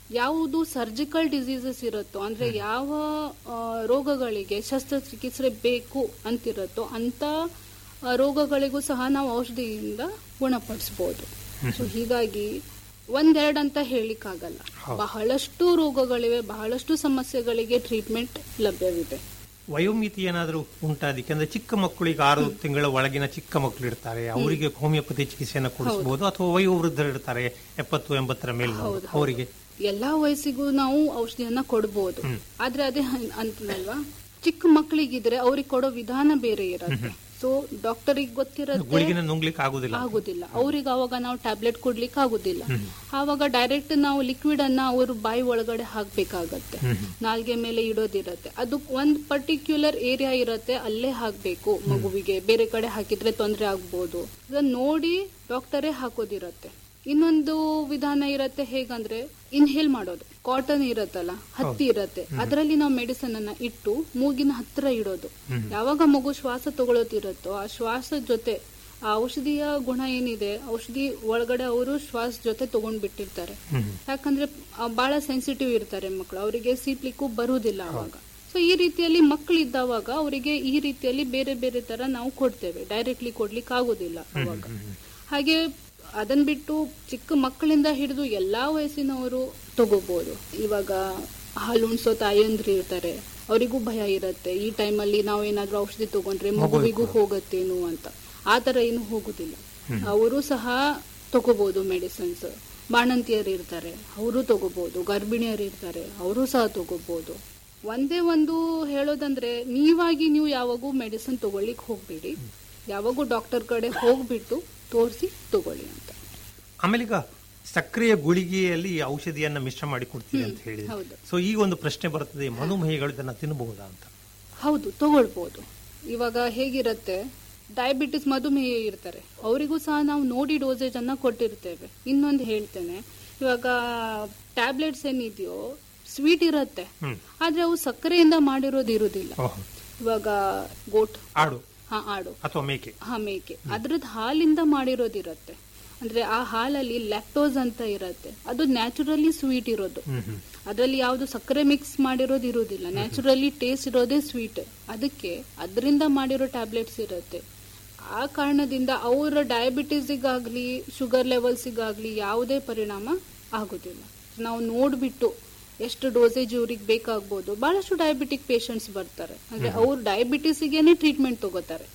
ಯಾವುದು ಸರ್ಜಿಕಲ್ ಡಿಸೀಸಸ್ ಇರುತ್ತೋ ಅಂದ್ರೆ ಯಾವ ಆ, ರೋಗಗಳಿಗೆ ಶಸ್ತ್ರಚಿಕಿತ್ಸೆ ಬೇಕು ಅಂತಿರುತ್ತೋ ಅಂತ ಆ, ರೋಗಗಳಿಗೂ ಸಹ ನಾವು ಔಷಧಿಯಿಂದ ಗುಣಪಡಿಸಬಹುದು ಸೊ ಹೀಗಾಗಿ ಒಂದೆರಡು ಅಂತ ಹೇಳಿಕ್ಕಾಗಲ್ಲ ಬಹಳಷ್ಟು ರೋಗಗಳಿವೆ ಬಹಳಷ್ಟು ಸಮಸ್ಯೆಗಳಿಗೆ ಟ್ರೀಟ್ಮೆಂಟ್ ಲಭ್ಯವಿದೆ ವಯೋಮಿತಿ ಏನಾದರೂ ಉಂಟಾ ಅದಕ್ಕೆ ಅಂದ್ರೆ ಚಿಕ್ಕ ಮಕ್ಕಳಿಗೆ ಆರು ತಿಂಗಳ ಒಳಗಿನ ಚಿಕ್ಕ ಮಕ್ಕಳು ಇರ್ತಾರೆ ಅವರಿಗೆ ಹೋಮಿಯೋಪತಿ ಚಿಕಿತ್ಸೆಯನ್ನು ಕೊಡಿಸಬಹುದು ಅಥವಾ ವಯೋವೃದ್ಧರು ಇರ್ತಾರೆ ಎಪ್ಪತ್ತು ಎಂಬತ್ತರ ಮೇಲೆ ಅವರಿಗೆ ಎಲ್ಲಾ ವಯಸ್ಸಿಗೂ ನಾವು ಔಷಧಿಯನ್ನ ಕೊಡಬಹುದು ಆದ್ರೆ ಅದೇ ಹನ್- ಅಂತನಲ್ವಾ ಚಿಕ್ಕ ಮಕ್ಕಳಿಗಿದ್ರೆ ಅವ್ರಿಗೆ ಕೊಡೋ ವಿಧಾನ ಬೇರೆ ಇರುತ್ತೆ ಸೊ ಡಾಕ್ಟರಿಗೆ ಗೊತ್ತಿರುತ್ತೆ ಗುಳಿಗಿನ ನುಂಗ್ಲಿಕ್ಕೆ ಆಗುದಿಲ್ಲ ಆಗುದಿಲ್ಲ ಅವ್ರಿಗೆ ಅವಾಗ ನಾವು ಟ್ಯಾಬ್ಲೆಟ್ ಕೊಡ್ಲಿಕ್ಕೆ ಆಗುದಿಲ್ಲ ಆವಾಗ ಡೈರೆಕ್ಟ್ ನಾವು ಲಿಕ್ವಿಡ್ ಅನ್ನ ಅವರು ಬಾಯಿ ಒಳಗಡೆ ಹಾಕ್ಬೇಕಾಗತ್ತೆ ನಾಲ್ಗೆ ಮೇಲೆ ಇಡೋದಿರತ್ತೆ ಅದು ಒಂದ್ ಪರ್ಟಿಕ್ಯುಲರ್ ಏರಿಯಾ ಇರತ್ತೆ ಅಲ್ಲೇ ಹಾಕ್ಬೇಕು ಮಗುವಿಗೆ ಬೇರೆ ಕಡೆ ಹಾಕಿದ್ರೆ ತೊಂದರೆ ಆಗ್ಬೋದು ಅದನ್ನ ನೋಡಿ ಡಾಕ್ಟರೇ ಹಾಕೋದಿರತ್ತೆ ಇನ್ನೊಂದು ವಿಧಾನ ಇರತ್ತೆ ಹೇಗಂದ್ರೆ ಇನ್ಹೇಲ್ ಮಾಡೋದು ಕಾಟನ್ ಇರತ್ತಲ್ಲ ಹತ್ತಿ ಇರತ್ತೆ ಅದರಲ್ಲಿ ನಾವು ಮೆಡಿಸನ್ ಅನ್ನ ಇಟ್ಟು ಮೂಗಿನ ಹತ್ರ ಇಡೋದು ಯಾವಾಗ ಮಗು ಶ್ವಾಸ ತಗೊಳ್ಳೋದಿರುತ್ತೋ ಆ ಶ್ವಾಸ ಜೊತೆ ಆ ಔಷಧಿಯ ಗುಣ ಏನಿದೆ ಔಷಧಿ ಒಳಗಡೆ ಅವರು ಶ್ವಾಸ ಜೊತೆ ತಗೊಂಡ್ ಬಿಟ್ಟಿರ್ತಾರೆ ಯಾಕಂದ್ರೆ ಆ, ಬಹಳ ಸೆನ್ಸಿಟಿವ್ ಇರ್ತಾರೆ ಮಕ್ಕಳು ಅವರಿಗೆ ಸೀಪ್ಲಿಕ್ಕೂ ಬರುವುದಿಲ್ಲ ಅವಾಗ ಸೊ ಈ ರೀತಿಯಲ್ಲಿ ಮಕ್ಕಳು ಇದ್ದಾವಾಗ ಅವರಿಗೆ ಈ ರೀತಿಯಲ್ಲಿ ಬೇರೆ ಬೇರೆ ತರ ನಾವು ಕೊಡ್ತೇವೆ ಡೈರೆಕ್ಟ್ಲಿ ಕೊಡ್ಲಿಕ್ಕೆ ಆಗೋದಿಲ್ಲ ಅವಾಗ ಹಾಗೆ ಅದನ್ ಬಿಟ್ಟು ಚಿಕ್ಕ ಮಕ್ಕಳಿಂದ ಹಿಡಿದು ಎಲ್ಲಾ ವಯಸ್ಸಿನವರು ತಗೋಬಹುದು ಇವಾಗ ಹಾಲು ಉಣ್ಸೋ ತಾಯಂದ್ರು ಇರ್ತಾರೆ ಅವರಿಗೂ ಭಯ ಇರತ್ತೆ ಈ ಟೈಮಲ್ಲಿ ನಾವು ಏನಾದ್ರೂ ಔಷಧಿ ತಗೊಂಡ್ರೆ ಮಗುವಿಗೂ ಹೋಗತ್ತೇನು ಅಂತ ಆ ತರ ಏನು ಹೋಗುದಿಲ್ಲ ಅವರು ಸಹ ತಗೋಬಹುದು ಮೆಡಿಸಿನ್ಸ್ ಬಾಣಂತಿಯರು ಇರ್ತಾರೆ ಅವರು ತಗೋಬಹುದು ಗರ್ಭಿಣಿಯರು ಇರ್ತಾರೆ ಅವರು ಸಹ ತಗೋಬಹುದು ಒಂದೇ ಒಂದು ಹೇಳೋದಂದ್ರೆ ನೀವಾಗಿ ನೀವು ಯಾವಾಗೂ ಮೆಡಿಸಿನ್ ತಗೊಳ್ಳಿಕ್ ಹೋಗ್ಬೇಡಿ ಯಾವಾಗೂ ಡಾಕ್ಟರ್ ಕಡೆ ಹೋಗ್ಬಿಟ್ಟು ತೋರಿಸಿ ತಗೊಳ್ಳಿ ಅಂತ ಆಮೇಲೆ ಈಗ ಸಕ್ರಿಯ ಗುಳಿಗೆಯಲ್ಲಿ ಈ ಔಷಧಿಯನ್ನ ಮಿಶ್ರ ಮಾಡಿ ಕೊಡ್ತೀವಿ ಅಂತ ಹೇಳಿದ್ರೆ ಹೌದು. ಸೊ ಈಗ ಒಂದು ಪ್ರಶ್ನೆ ಬರ್ತದೆ ಮಧುಮೇಹಿಗಳು ಇದನ್ನ ತಿನ್ನಬಹುದಾ ಅಂತ ಹೌದು ತಗೊಳ್ಬಹುದು ಇವಾಗ ಹೇಗಿರತ್ತೆ ಡಯಾಬಿಟಿಸ್ ಮಧುಮೇಹ ಇರ್ತಾರೆ ಅವರಿಗೂ ಸಹ ನಾವು ನೋಡಿ ಡೋಸೇಜ್ ಅನ್ನ ಕೊಟ್ಟಿರ್ತೇವೆ ಇನ್ನೊಂದು ಹೇಳ್ತೇನೆ ಇವಾಗ ಟ್ಯಾಬ್ಲೆಟ್ಸ್ ಏನಿದೆಯೋ ಸ್ವೀಟ್ ಇರತ್ತೆ ಹ್ಮ್. ಆದ್ರೆ ಅವು ಸಕ್ಕರೆಯಿಂದ ಮಾಡಿರೋದು ಇರುವುದಿಲ್ಲ ಓಹೋ. ಇವಾಗ ಗೋಟ್ ಆಡು ಹಾ ಆಡು ಅಥವಾ ಮೇಕೆ ಹಾ ಮೇಕೆ ಅದ್ರದ್ದು ಹಾಲಿಂದ ಮಾಡಿರೋದಿರತ್ತೆ ಅಂದ್ರೆ ಆ ಹಾಲಲ್ಲಿ ಲ್ಯಾಕ್ಟೋಸ್ ಅಂತ ಇರತ್ತೆ ಅದು ನ್ಯಾಚುರಲಿ ಸ್ವೀಟ್ ಇರೋದು ಹ್ಮ್ ಹ್ಮ್ ಅದರಲ್ಲಿ ಯಾವುದು ಸಕ್ಕರೆ ಮಿಕ್ಸ್ ಮಾಡಿರೋದು ಇರುವುದಿಲ್ಲ ನ್ಯಾಚುರಲಿ ಟೇಸ್ಟ್ ಇರೋದೇ ಸ್ವೀಟ್ ಅದಕ್ಕೆ ಅದರಿಂದ ಮಾಡಿರೋ ಟ್ಯಾಬ್ಲೆಟ್ಸ್ ಇರುತ್ತೆ ಆ ಕಾರಣದಿಂದ ಅವರ ಡಯಾಬಿಟೀಸಿಗಾಗ್ಲಿ ಶುಗರ್ ಲೆವೆಲ್ಸಿಗಾಗ್ಲಿ ಯಾವುದೇ ಪರಿಣಾಮ ಆಗೋದಿಲ್ಲ ನಾವು ನೋಡ್ಬಿಟ್ಟು ಎಷ್ಟು ಡೋಸೇಜ್ ಇವ್ರಿಗೆ ಬೇಕಾಗ್ಬೋದು ಬಹಳಷ್ಟು ಡಯಾಬಿಟಿಕ್ ಪೇಷಂಟ್ಸ್ ಬರ್ತಾರೆ ಅಂದ್ರೆ ಅವ್ರು ಡಯಾಬಿಟಿಸಿಗೇನೆ ಟ್ರೀಟ್ಮೆಂಟ್ ತಗೋತಾರೆ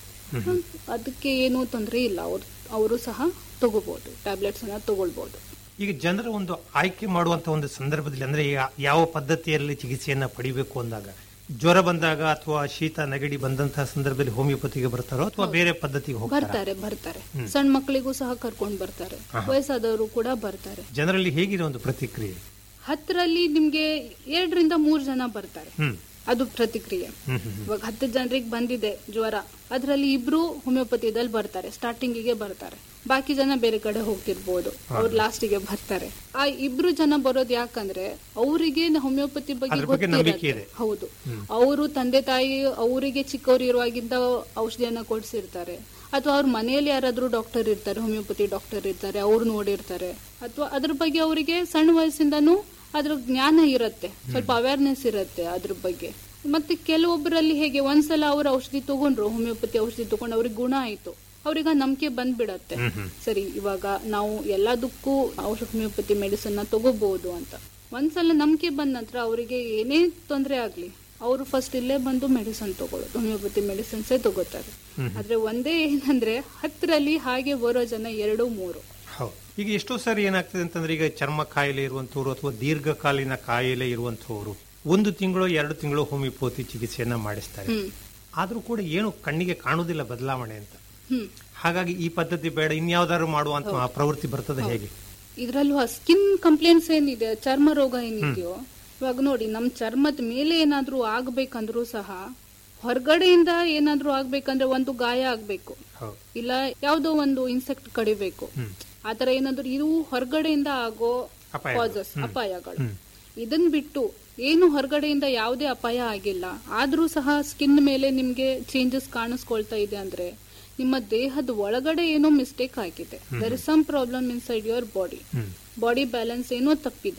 ಅದಕ್ಕೆ ಏನೂ ತೊಂದರೆ ಇಲ್ಲ ಅವ್ರು ಅವರು ಸಹ ತಗೋಬಹುದು ಟ್ಯಾಬ್ಲೆಟ್ಸ್ ಅನ್ನ ತಗೊಳ್ಬಹುದು ಈಗ ಜನರ ಒಂದು ಆಯ್ಕೆ ಮಾಡುವಂತ ಒಂದು ಸಂದರ್ಭದಲ್ಲಿ ಅಂದ್ರೆ ಈಗ ಯಾವ ಪದ್ಧತಿಯಲ್ಲಿ ಚಿಕಿತ್ಸೆಯನ್ನ ಪಡಿಬೇಕು ಅಂದಾಗ ಜ್ವರ ಬಂದಾಗ ಅಥವಾ ಶೀತ ನೆಗಡಿ ಬಂದಂತಹ ಸಂದರ್ಭದಲ್ಲಿ ಹೋಮಿಯೋಪತಿಗೆ ಬರ್ತಾರೋ ಅಥವಾ ಬೇರೆ ಪದ್ಧತಿಗೆ ಹೋಗ್ತಾರೆ ಬರ್ತಾರೆ ಬರ್ತಾರೆ ಸಣ್ಣ ಮಕ್ಕಳಿಗೂ ಸಹ ಕರ್ಕೊಂಡ್ ಬರ್ತಾರೆ ವಯಸ್ಸಾದವರು ಕೂಡ ಬರ್ತಾರೆ ಜನರಲ್ಲಿ ಹೇಗಿದೆ ಒಂದು ಪ್ರತಿಕ್ರಿಯೆ ಹತ್ತರಲ್ಲಿ ನಿಮ್ಗೆ ಎರಡರಿಂದ ಮೂರ್ ಜನ ಬರ್ತಾರೆ ಹ್ಮ್ ಅದು ಪ್ರತಿಕ್ರಿಯೆ ಹ್ಮ್ ಹ್ಮ್ ಇವಾಗ ಹತ್ತು ಜನರಿಗೆ ಬಂದಿದೆ ಜ್ವರ ಅದರಲ್ಲಿ ಇಬ್ರು ಹೋಮಿಯೋಪತಿದಲ್ಲಿ ಬರ್ತಾರೆ ಸ್ಟಾರ್ಟಿಂಗಿಗೆ ಬರ್ತಾರೆ ಬಾಕಿ ಜನ ಬೇರೆ ಕಡೆ ಹೋಗ್ತಿರ್ಬೋದು ಅವ್ರು ಲಾಸ್ಟಿಗೆ ಬರ್ತಾರೆ ಆ ಇಬ್ರು ಜನ ಬರೋದು ಯಾಕಂದ್ರೆ ಅವರಿಗೆ ಹೋಮಿಯೋಪತಿ ಬಗ್ಗೆ ಅದ್ರ ಬಗ್ಗೆ ನಂಬಿಕೆ ಗೊತ್ತಿರುತ್ತೆ ಇದೆ. ಹೌದು ಅವರು ತಂದೆ ತಾಯಿ ಅವರಿಗೆ ಚಿಕ್ಕವರು ಇರುವಾಗಿಂದ ಔಷಧಿಯನ್ನ ಕೊಡ್ಸಿರ್ತಾರೆ ಅಥವಾ ಅವ್ರ ಮನೆಯಲ್ಲಿ ಯಾರಾದ್ರೂ ಡಾಕ್ಟರ್ ಇರ್ತಾರೆ ಹೋಮಿಯೋಪತಿ ಡಾಕ್ಟರ್ ಇರ್ತಾರೆ ಅವ್ರು ನೋಡಿರ್ತಾರೆ ಅಥವಾ ಅದ್ರ ಬಗ್ಗೆ ಅವರಿಗೆ ಸಣ್ಣ ವಯಸ್ಸಿಂದನೂ ಅದ್ರ ಜ್ಞಾನ ಇರುತ್ತೆ ಸ್ವಲ್ಪ ಅವೇರ್ನೆಸ್ ಇರುತ್ತೆ ಅದ್ರ ಬಗ್ಗೆ ಮತ್ತೆ ಕೆಲವೊಬ್ಬರಲ್ಲಿ ಹೇಗೆ ಒಂದ್ಸಲ ಅವ್ರ ಔಷಧಿ ತಗೊಂಡ್ರು ಹೋಮಿಯೋಪತಿ ಔಷಧಿ ತಗೊಂಡು ಅವ್ರಿಗೆ ಗುಣ ಆಯ್ತು ಅವ್ರಿಗೆ ಆ ನಂಬಿಕೆ ಬಂದ್ಬಿಡತ್ತೆ ಸರಿ ಇವಾಗ ನಾವು ಎಲ್ಲದಕ್ಕೂ ಔಷಧ ಹೋಮಿಯೋಪತಿ ಮೆಡಿಸಿನ್ ನ ತಗೋಬಹುದು ಅಂತ ಒಂದ್ಸಲ ನಂಬಿಕೆ ಬಂದ ನಂತರ ಅವರಿಗೆ ಏನೇ ತೊಂದರೆ ಆಗ್ಲಿ ಅವರು ಫಸ್ಟ್ ಇಲ್ಲೇ ಬಂದು ಮೆಡಿಸಿನ್ ತಗೊಳ್ಳೋದು ಹೋಮಿಯೋಪತಿ ಮೆಡಿಸಿನ್ಸೇ ತಗೋತಾರೆ ಆದ್ರೆ ಒಂದೇ ಏನಂದ್ರೆ ಹತ್ತರಲ್ಲಿ ಹಾಗೆ ಬರೋ ಜನ ಎರಡು ಮೂರು ಹೌದು ಈಗ ಎಷ್ಟೋ ಸಾರಿ ಏನಾಗ್ತದೆ ಅಂತಂದ್ರೆ ಈಗ ಚರ್ಮ ಕಾಯಿಲೆ ಇರುವಂತವ್ರು ಅಥವಾ ದೀರ್ಘಕಾಲೀನ ಕಾಯಿಲೆ ಇರುವಂತವ್ರು ಒಂದು ತಿಂಗಳು ಎರಡು ತಿಂಗಳು ಹೋಮಿಯೋಪತಿ ಚಿಕಿತ್ಸೆಯನ್ನ ಮಾಡಿಸ್ತಾರೆ ಹ್ಮ್ ಆದ್ರೂ ಕೂಡ ಏನು ಕಣ್ಣಿಗೆ ಕಾಣುವುದಿಲ್ಲ ಬದಲಾವಣೆ ಅಂತ ಹ್ಮ್ ಹಾಗಾಗಿ ಈ ಪದ್ಧತಿ ಬೇಡ ಇನ್ಯಾವ್ದಾದ್ರು ಮಾಡುವಂತ ಪ್ರವೃತ್ತಿ ಬರ್ತದೆ ಹೇಗೆ ಇದ್ರಲ್ಲೂ ಸ್ಕಿನ್ ಕಂಪ್ಲೇಂಟ್ಸ್ ಏನಿದೆ ಚರ್ಮ ರೋಗ ಏನಿದೆಯೋ ಇವಾಗ ನೋಡಿ ನಮ್ ಚರ್ಮದ ಮೇಲೆ ಏನಾದ್ರೂ ಆಗ್ಬೇಕಂದ್ರೂ ಸಹ ಹೊರಗಡೆಯಿಂದ ಏನಾದ್ರೂ ಆಗ್ಬೇಕಂದ್ರೆ ಒಂದು ಗಾಯ ಆಗ್ಬೇಕು ಹೌದು ಇಲ್ಲ ಯಾವ್ದೋ ಒಂದು ಇನ್ಸೆಕ್ಟ್ ಕಡಿಬೇಕು ಆತರ ಏನಾದ್ರೂ ಇದು ಹೊರಗಡೆಯಿಂದ ಆಗೋ ಅಪಾಯಗಳು. ಕಾಸಸ್ ಅಪಾಯಗಳು ಇದನ್ ಬಿಟ್ಟು ಏನು ಹೊರಗಡೆಯಿಂದ ಯಾವುದೇ ಅಪಾಯ ಆಗಿಲ್ಲ ಆದ್ರೂ ಸಹ ಸ್ಕಿನ್ ಮೇಲೆ ನಿಮ್ಗೆ ಚೇಂಜಸ್ ಕಾಣಿಸ್ಕೊಳ್ತಾ ಇದೆ ಅಂದ್ರೆ ನಿಮ್ಮ ದೇಹದ ಒಳಗಡೆ ಏನೋ ಮಿಸ್ಟೇಕ್ ಆಗಿದೆ there is some problem inside your body body balance ಏನೋ ತಪ್ಪಿದೆ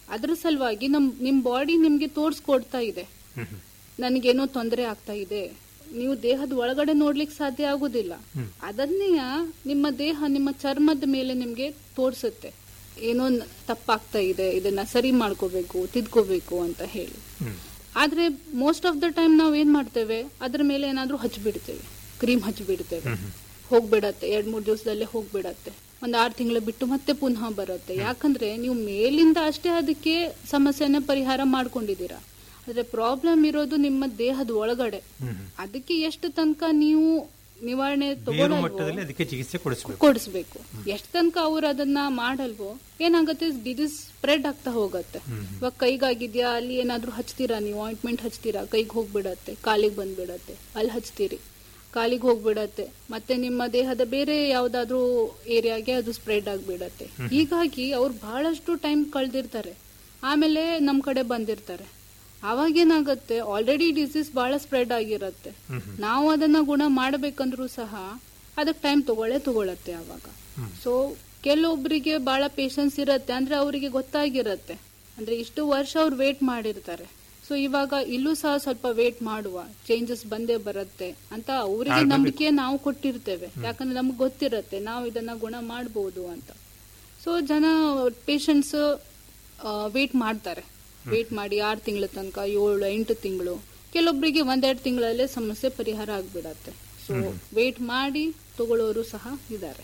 ಅದ್ರ ಸಲುವಾಗಿ ನಮ್ ನಿಮ್ ಬಾಡಿ ನಿಮ್ಗೆ ತೋರ್ಸ್ಕೊಡ್ತಾ ಇದೆ ನನಗೇನೋ ತೊಂದರೆ ಆಗ್ತಾ ಇದೆ ನೀವು ದೇಹದ ಒಳಗಡೆ ನೋಡ್ಲಿಕ್ಕೆ ಸಾಧ್ಯ ಆಗುದಿಲ್ಲ ಅದನ್ನೇ ನಿಮ್ಮ ದೇಹ ನಿಮ್ಮ ಚರ್ಮದ ಮೇಲೆ ನಿಮ್ಗೆ ತೋರ್ಸುತ್ತೆ ಏನೋ ನ- ತಪ್ಪಾಗ್ತಾ ಇದೆ ಇದನ್ನ ಸರಿ ಮಾಡ್ಕೋಬೇಕು ತಿದ್ಕೋಬೇಕು ಅಂತ ಹೇಳಿ ಆದ್ರೆ ಮೋಸ್ಟ್ ಆಫ್ ದ ಟೈಮ್ ನಾವ್ ಏನ್ ಮಾಡ್ತೇವೆ ಅದ್ರ ಮೇಲೆ ಏನಾದ್ರೂ ಹಚ್ಬಿಡ್ತೇವೆ ಕ್ರೀಮ್ ಹಚ್ಬಿಡ್ತೇವೆ ಹೋಗ್ಬಿಡತ್ತೆ ಎರಡ್ ಮೂರ್ ದಿವಸದಲ್ಲೇ ಹೋಗ್ಬಿಡತ್ತೆ ಒಂದ್ ಆರ್ ತಿಂಗಳು ಬಿಟ್ಟು ಮತ್ತೆ ಪುನಃ ಬರುತ್ತೆ ಯಾಕಂದ್ರೆ ನೀವು ಮೇಲಿಂದ ಅಷ್ಟೇ ಅದಕ್ಕೆ ಸಮಸ್ಯೆನ ಪರಿಹಾರ ಮಾಡ್ಕೊಂಡಿದ್ದೀರಾ ಆದ್ರೆ ಪ್ರಾಬ್ಲಮ್ ಇರೋದು ನಿಮ್ಮ ದೇಹದ ಒಳಗಡೆ ಅದಕ್ಕೆ ಎಷ್ಟು ತನಕ ನೀವು ನಿವಾರಣೆ ಬೇರು ತಗೊಳ್ಳಲ್ವೋ ಮಟ್ಟದಲ್ಲಿ ಅದಕ್ಕೆ ಚಿಕಿತ್ಸೆ ಕೊಡಿಸಬೇಕು ಕೊಡಿಸ್ಬೇಕು ಎಷ್ಟ್ ತನಕ ಅವ್ರು ಅದನ್ನ ಮಾಡಲ್ವೋ ಏನಾಗುತ್ತೆ ಡಿಸೀಸ್ ಸ್ಪ್ರೆಡ್ ಆಗ್ತಾ ಹೋಗತ್ತೆ ಇವಾಗ ಕೈಗಾಗಿದ್ಯಾ ಅಲ್ಲಿ ಏನಾದ್ರೂ ಹಚ್ತೀರಾ ನೀವು ಆಯಿಂಟ್ಮೆಂಟ್ ಹಚ್ತೀರಾ ಕೈಗೆ ಹೋಗ್ಬಿಡತ್ತೆ ಕಾಲಿಗೆ ಬಂದ್ಬಿಡತ್ತೆ ಅಲ್ಲಿ ಹಚ್ತೀರಿ ಕಾಲಿಗೆ ಹೋಗ್ಬಿಡತ್ತೆ ಮತ್ತೆ ನಿಮ್ಮ ದೇಹದ ಬೇರೆ ಯಾವ್ದಾದ್ರೂ ಏರಿಯಾಗೆ ಅದು ಸ್ಪ್ರೆಡ್ ಆಗ್ಬಿಡತ್ತೆ ಹೀಗಾಗಿ ಅವ್ರು ಬಹಳಷ್ಟು ಟೈಮ್ ಕಳ್ದಿರ್ತಾರೆ ಆಮೇಲೆ ನಮ್ ಕಡೆ ಬಂದಿರ್ತಾರೆ ಅವಾಗೇನಾಗತ್ತೆ ಆಲ್ರೆಡಿ ಡಿಸೀಸ್ ಬಹಳ ಸ್ಪ್ರೆಡ್ ಆಗಿರತ್ತೆ ನಾವು ಅದನ್ನ ಗುಣ ಮಾಡಬೇಕಂದ್ರೂ ಸಹ ಅದಕ್ಕೆ ಟೈಮ್ ತಗೊಳ್ಳೇ ತಗೊಳತ್ತೆ ಅವಾಗ ಸೊ ಕೆಲವೊಬ್ಬರಿಗೆ ಬಹಳ ಪೇಶನ್ಸ್ ಇರತ್ತೆ ಅಂದ್ರೆ ಅವರಿಗೆ ಗೊತ್ತಾಗಿರತ್ತೆ ಅಂದ್ರೆ ಇಷ್ಟು ವರ್ಷ ಅವ್ರು ವೇಟ್ ಮಾಡಿರ್ತಾರೆ ಸೊ ಇವಾಗ ಇಲ್ಲೂ ಸಹ ಸ್ವಲ್ಪ ವೇಟ್ ಮಾಡುವ ಚೇಂಜಸ್ ಬಂದೇ ಬರುತ್ತೆ ಅಂತ ಅವರಿಗೆ ನಂಬಿಕೆ ನಾವು ಕೊಟ್ಟಿರ್ತೇವೆ ಯಾಕಂದ್ರೆ ನಮ್ಗೆ ಗೊತ್ತಿರತ್ತೆ ನಾವು ಇದನ್ನ ಗುಣ ಮಾಡಬಹುದು ಅಂತ ಸೊ ಜನ ಪೇಷಂಟ್ಸ್ ವೇಟ್ ಮಾಡ್ತಾರೆ ವೇಟ್ ಮಾಡಿ ಆರು ತಿಂಗಳ ತನಕ ಏಳು ಎಂಟು ತಿಂಗಳು ಕೆಲವೊಬ್ಬರಿಗೆ ಒಂದೆರಡು ತಿಂಗಳಲ್ಲೇ ಸಮಸ್ಯೆ ಪರಿಹಾರ ಆಗ್ಬಿಡತ್ತೆ ಸೊ ವೇಟ್ ಮಾಡಿ ತಗೊಳ್ಳೋರು ಸಹ ಇದ್ದಾರೆ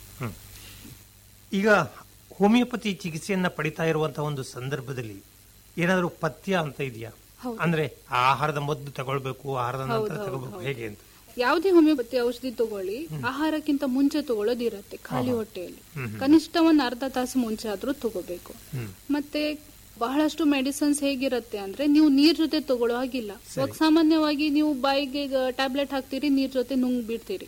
ಈಗ ಹೋಮಿಯೋಪತಿ ಚಿಕಿತ್ಸೆಯನ್ನ ಪಡಿತಾ ಇರುವಂತಹ ಒಂದು ಸಂದರ್ಭದಲ್ಲಿ ಏನಾದರೂ ಪಥ್ಯ ಅಂತ ಇದೆಯಾ ಹೌದು. ಅಂದ್ರೆ ಆಹಾರದ ಮದ್ದು ತಗೊಳ್ಬೇಕು ಆಹಾರದ ನಂತರ ತಗೋಬೇಕು ಹೇಗೆ ಅಂತ ಯಾವುದೇ ಹೋಮಿಯೋಪತಿ ಔಷಧಿ ತಗೊಳ್ಳಿ ಆಹಾರಕ್ಕಿಂತ ಮುಂಚೆ ತಗೊಳ್ಳೋದಿರತ್ತೆ ಖಾಲಿ ಹೊಟ್ಟೆಯಲ್ಲಿ ಕನಿಷ್ಠ ಒಂದ್ ಅರ್ಧ ತಾಸು ಮುಂಚೆ ಆದ್ರೂ ತಗೋಬೇಕು ಮತ್ತೆ ಬಹಳಷ್ಟು ಮೆಡಿಸಿನ್ಸ್ ಹೇಗಿರತ್ತೆ ಅಂದ್ರೆ ನೀವು ನೀರ್ ಜೊತೆ ತಗೊಳ್ಳೋ ಹಾಗಿಲ್ಲ ಇವಾಗ ಸಾಮಾನ್ಯವಾಗಿ ನೀವು ಬಾಯಿಗೆ ಟ್ಯಾಬ್ಲೆಟ್ ಹಾಕ್ತೀರಿ ನೀರ್ ಜೊತೆ ನುಂಗ್ ಬಿಡ್ತೀರಿ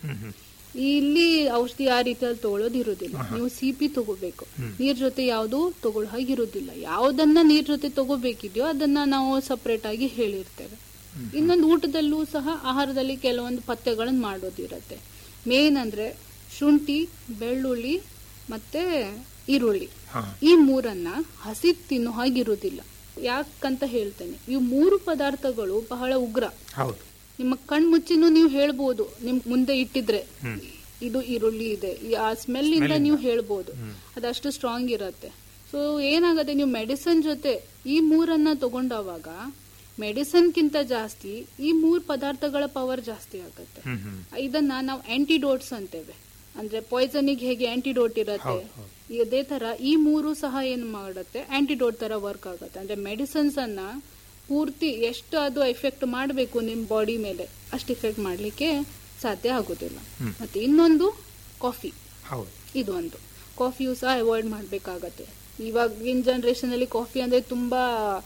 ಇಲ್ಲಿ ಔಷಧಿ ಆ ರೀತಿಯಲ್ಲಿ ತಗೊಳ್ಳೋದು ಇರೋದಿಲ್ಲ ನೀವು ಸಿಪಿ ತಗೋಬೇಕು ನೀರ್ ಜೊತೆ ಯಾವುದು ತಗೊಳ್ಳೋ ಹಾಗಿರೋದಿಲ್ಲ ಯಾವ್ದನ್ನ ನೀರ್ ಜೊತೆ ತಗೋಬೇಕಿದೆಯೋ ಅದನ್ನ ನಾವು ಸಪರೇಟ್ ಆಗಿ ಹೇಳಿರ್ತೇವೆ ಇನ್ನೊಂದು ಊಟದಲ್ಲೂ ಸಹ ಆಹಾರದಲ್ಲಿ ಕೆಲವೊಂದು ಪಥ್ಯಗಳನ್ನು ಮಾಡೋದಿರತ್ತೆ ಮೇನ್ ಅಂದ್ರೆ ಶುಂಠಿ ಬೆಳ್ಳುಳ್ಳಿ ಮತ್ತೆ ಈರುಳ್ಳಿ ಈ ಮೂರನ್ನ ಹಸಿ ತಿನ್ನೋ ಹಾಗಿರೋದಿಲ್ಲ ಯಾಕಂತ ಹೇಳ್ತೇನೆ ಈ ಮೂರು ಪದಾರ್ಥಗಳು ಬಹಳ ಉಗ್ರ ಹೌದು ನಿಮ್ಮ ಕಣ್ ಮುಚ್ಚಿನೂ ನೀವು ಹೇಳ್ಬೋದು ನಿಮ್ ಮುಂದೆ ಇಟ್ಟಿದ್ರೆ ಇದು ಈರುಳ್ಳಿ ಇದೆ ಈ ಆ ಸ್ಮೆಲ್ ಇಂದ ನೀವು ಹೇಳ್ಬೋದು ಅದಷ್ಟು ಸ್ಟ್ರಾಂಗ್ ಇರತ್ತೆ ಸೊ ಏನಾಗತ್ತೆ ನೀವು ಮೆಡಿಸಿನ್ ಜೊತೆ ಈ ಮೂರನ್ನ ತಗೊಂಡಾಗ ಮೆಡಿಸಿನ್ ಕಿಂತ ಜಾಸ್ತಿ ಈ ಮೂರ್ ಪದಾರ್ಥಗಳ ಪವರ್ ಜಾಸ್ತಿ ಆಗತ್ತೆ ಇದನ್ನ ನಾವು ಆಂಟಿಡೋಟ್ಸ್ ಅಂತೇವೆ ಅಂದ್ರೆ ಪಾಯ್ಸನಿಗೆ ಹೇಗೆ ಆಂಟಿಡೋಟ್ ಇರತ್ತೆ ಇದೇ ತರ ಈ ಮೂರು ಸಹ ಏನ್ ಮಾಡತ್ತೆ ಆಂಟಿಡೋಟ್ ತರ ವರ್ಕ್ ಆಗತ್ತೆ ಅಂದ್ರೆ ಮೆಡಿಸಿನ್ಸ್ ಅನ್ನ ಪೂರ್ತಿ ಎಷ್ಟು ಅದು ಎಫೆಕ್ಟ್ ಮಾಡಬೇಕು ನಿಮ್ ಬಾಡಿ ಮೇಲೆ ಅಷ್ಟು ಎಫೆಕ್ಟ್ ಮಾಡ್ಲಿಕ್ಕೆ ಸಾಧ್ಯ ಆಗುದಿಲ್ಲ ಮತ್ತೆ ಇನ್ನೊಂದು ಕಾಫಿ ಹೌದು ಇದು ಒಂದು ಕಾಫಿಯು ಸಹ ಅವಾಯ್ಡ್ ಮಾಡ್ಬೇಕಾಗತ್ತೆ ಇವಾಗಿನ ಜನರೇಷನ್ ಅಲ್ಲಿ ಕಾಫಿ ಅಂದ್ರೆ ತುಂಬಾ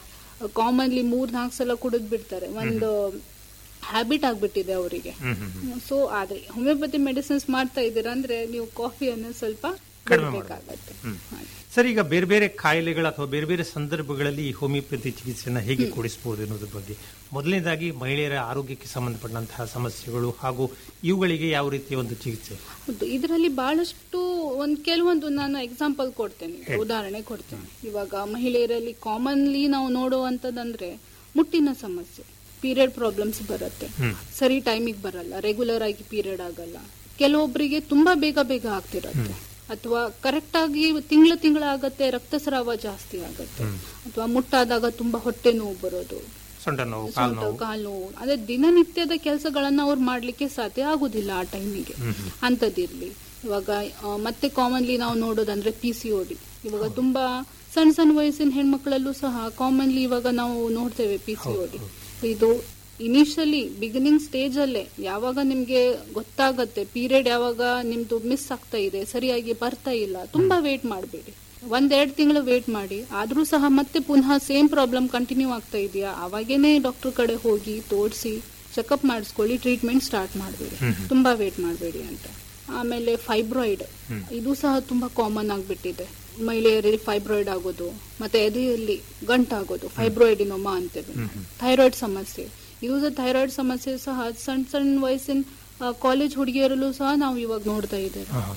ಕಾಮನ್ಲಿ ಮೂರ್ ನಾಲ್ಕು ಸಲ ಕುಡಿದ್ ಬಿಡ್ತಾರೆ ಒಂದು ಹ್ಯಾಬಿಟ್ ಆಗ್ಬಿಟ್ಟಿದೆ ಅವರಿಗೆ ಸೊ ಆದ್ರೆ ಹೋಮಿಯೋಪತಿ ಮೆಡಿಸಿನ್ಸ್ ಮಾಡ್ತಾ ಇದ್ದೀರಾ ಅಂದ್ರೆ ನೀವು ಕಾಫಿಯನ್ನು ಸ್ವಲ್ಪ ಬಿಡ್ಬೇಕಾಗತ್ತೆ ಹಾಗೆ. ಸರ್ ಈಗ ಬೇರೆ ಬೇರೆ ಕಾಯಿಲೆಗಳ ಅಥವಾ ಬೇರೆ ಬೇರೆ ಸಂದರ್ಭಗಳಲ್ಲಿ ಈ ಹೋಮಿಯೋಪತಿ ಚಿಕಿತ್ಸೆಯನ್ನು ಹೇಗೆ ಕೊಡಿಸಬಹುದು ಅನ್ನೋದ್ರ ಬಗ್ಗೆ ಮೊದಲನೇದಾಗಿ ಮಹಿಳೆಯರ ಆರೋಗ್ಯಕ್ಕೆ ಸಂಬಂಧಪಟ್ಟಂತಹ ಸಮಸ್ಯೆಗಳು ಹಾಗೂ ಇವುಗಳಿಗೆ ಯಾವ ರೀತಿಯ ಒಂದು ಚಿಕಿತ್ಸೆ ಹೌದು ಇದರಲ್ಲಿ ಬಹಳಷ್ಟು ಒಂದ್ ಕೆಲವೊಂದು ನಾನು ಎಕ್ಸಾಂಪಲ್ ಕೊಡ್ತೇನೆ ಉದಾಹರಣೆ ಕೊಡ್ತೇನೆ ಇವಾಗ ಮಹಿಳೆಯರಲ್ಲಿ ಕಾಮನ್ಲಿ ನಾವು ನೋಡುವಂತದಂದ್ರೆ ಮುಟ್ಟಿನ ಸಮಸ್ಯೆ ಪೀರಿಯಡ್ ಪ್ರಾಬ್ಲಮ್ಸ್ ಬರುತ್ತೆ ಸರಿ ಟೈಮಿಗೆ ಬರಲ್ಲ ರೆಗ್ಯುಲರ್ ಆಗಿ ಪೀರಿಯಡ್ ಆಗಲ್ಲ ಕೆಲವೊಬ್ಬರಿಗೆ ತುಂಬಾ ಬೇಗ ಬೇಗ ಆಗ್ತಿರತ್ತೆ ಅಥವಾ ಕರೆಕ್ಟ್ ಆಗಿ ತಿಂಗಳ ತಿಂಗಳ ಆಗತ್ತೆ ರಕ್ತಸ್ರಾವ ಜಾಸ್ತಿ ಆಗತ್ತೆ ಅಥವಾ ಮುಟ್ಟಾದಾಗ ತುಂಬಾ ಹೊಟ್ಟೆ ನೋವು ಬರೋದು ಸೊಂಟ ನೋವು ಕಾಲು ಸೊಂಟ ನೋವು ಕಾಲು ನೋವು ಅದೇ ದಿನನಿತ್ಯದ ಕೆಲಸಗಳನ್ನ ಅವ್ರು ಮಾಡ್ಲಿಕ್ಕೆ ಸಾಧ್ಯ ಆಗುದಿಲ್ಲ ಆ ಟೈಮಿಗೆ ಅಂತದಿರ್ಲಿ ಇವಾಗ ಆ, ಮತ್ತೆ ಕಾಮನ್ಲಿ ನಾವು ನೋಡೋದಂದ್ರೆ ಪಿ ಸಿ ಡಿ ಇವಾಗ ತುಂಬಾ ಸಣ್ಣ ಸಣ್ಣ ವಯಸ್ಸಿನ ಹೆಣ್ಮಕ್ಳಲ್ಲೂ ಸಹ ಕಾಮನ್ಲಿ ಇವಾಗ ನಾವು ನೋಡ್ತೇವೆ ಪಿ ಸಿ ಡಿ ಇದು ಇನಿಷಿಯಲಿ ಬಿಗಿನಿಂಗ್ ಸ್ಟೇಜ್ ಅಲ್ಲೇ ಯಾವಾಗ ನಿಮ್ಗೆ ಗೊತ್ತಾಗತ್ತೆ ಪೀರಿಯಡ್ ಯಾವಾಗ ನಿಮ್ದು ಮಿಸ್ ಆಗ್ತಾ ಇದೆ ಸರಿಯಾಗಿ ಬರ್ತಾ ಇಲ್ಲ ತುಂಬಾ ವೇಟ್ ಮಾಡಬೇಡಿ ಒಂದೆರಡು ತಿಂಗಳು ವೇಟ್ ಮಾಡಿ ಆದ್ರೂ ಸಹ ಮತ್ತೆ ಪುನಃ ಸೇಮ್ ಪ್ರಾಬ್ಲಮ್ ಕಂಟಿನ್ಯೂ ಆಗ್ತಾ ಇದೆಯಾ ಅವಾಗೇನೆ ಡಾಕ್ಟರ್ ಕಡೆ ಹೋಗಿ ತೋರಿಸಿ ಚೆಕಪ್ ಮಾಡಿಸ್ಕೊಳ್ಳಿ ಟ್ರೀಟ್ಮೆಂಟ್ ಸ್ಟಾರ್ಟ್ ಮಾಡಬೇಡಿ ತುಂಬಾ ವೇಟ್ ಮಾಡಬೇಡಿ ಅಂತ ಆಮೇಲೆ ಫೈಬ್ರಾಯ್ಡ್ ಇದು ಸಹ ತುಂಬಾ ಕಾಮನ್ ಆಗ್ಬಿಟ್ಟಿದೆ ಮಹಿಳೆಯರಲ್ಲಿ ಫೈಬ್ರಾಯ್ಡ್ ಆಗೋದು ಮತ್ತೆ ಎದೆಯಲ್ಲಿ ಗಂಟಾಗೋದು ಫೈಬ್ರಾಯ್ಡಿನೋಮಾ ಅಂತೇವೆ ಥೈರಾಯ್ಡ್ ಸಮಸ್ಯೆ ಇದು ಥೈರಾಯ್ಡ್ ಸಮಸ್ಯೆ ಸಹ ಸಣ್ಣ ಸಣ್ಣ ವಯಸ್ಸಿನ ಕಾಲೇಜ್ ಹುಡುಗಿಯರಲ್ಲೂ ಸಹ ನಾವು ಇವಾಗ ನೋಡ್ತಾ ಇದ್ದೇವೆ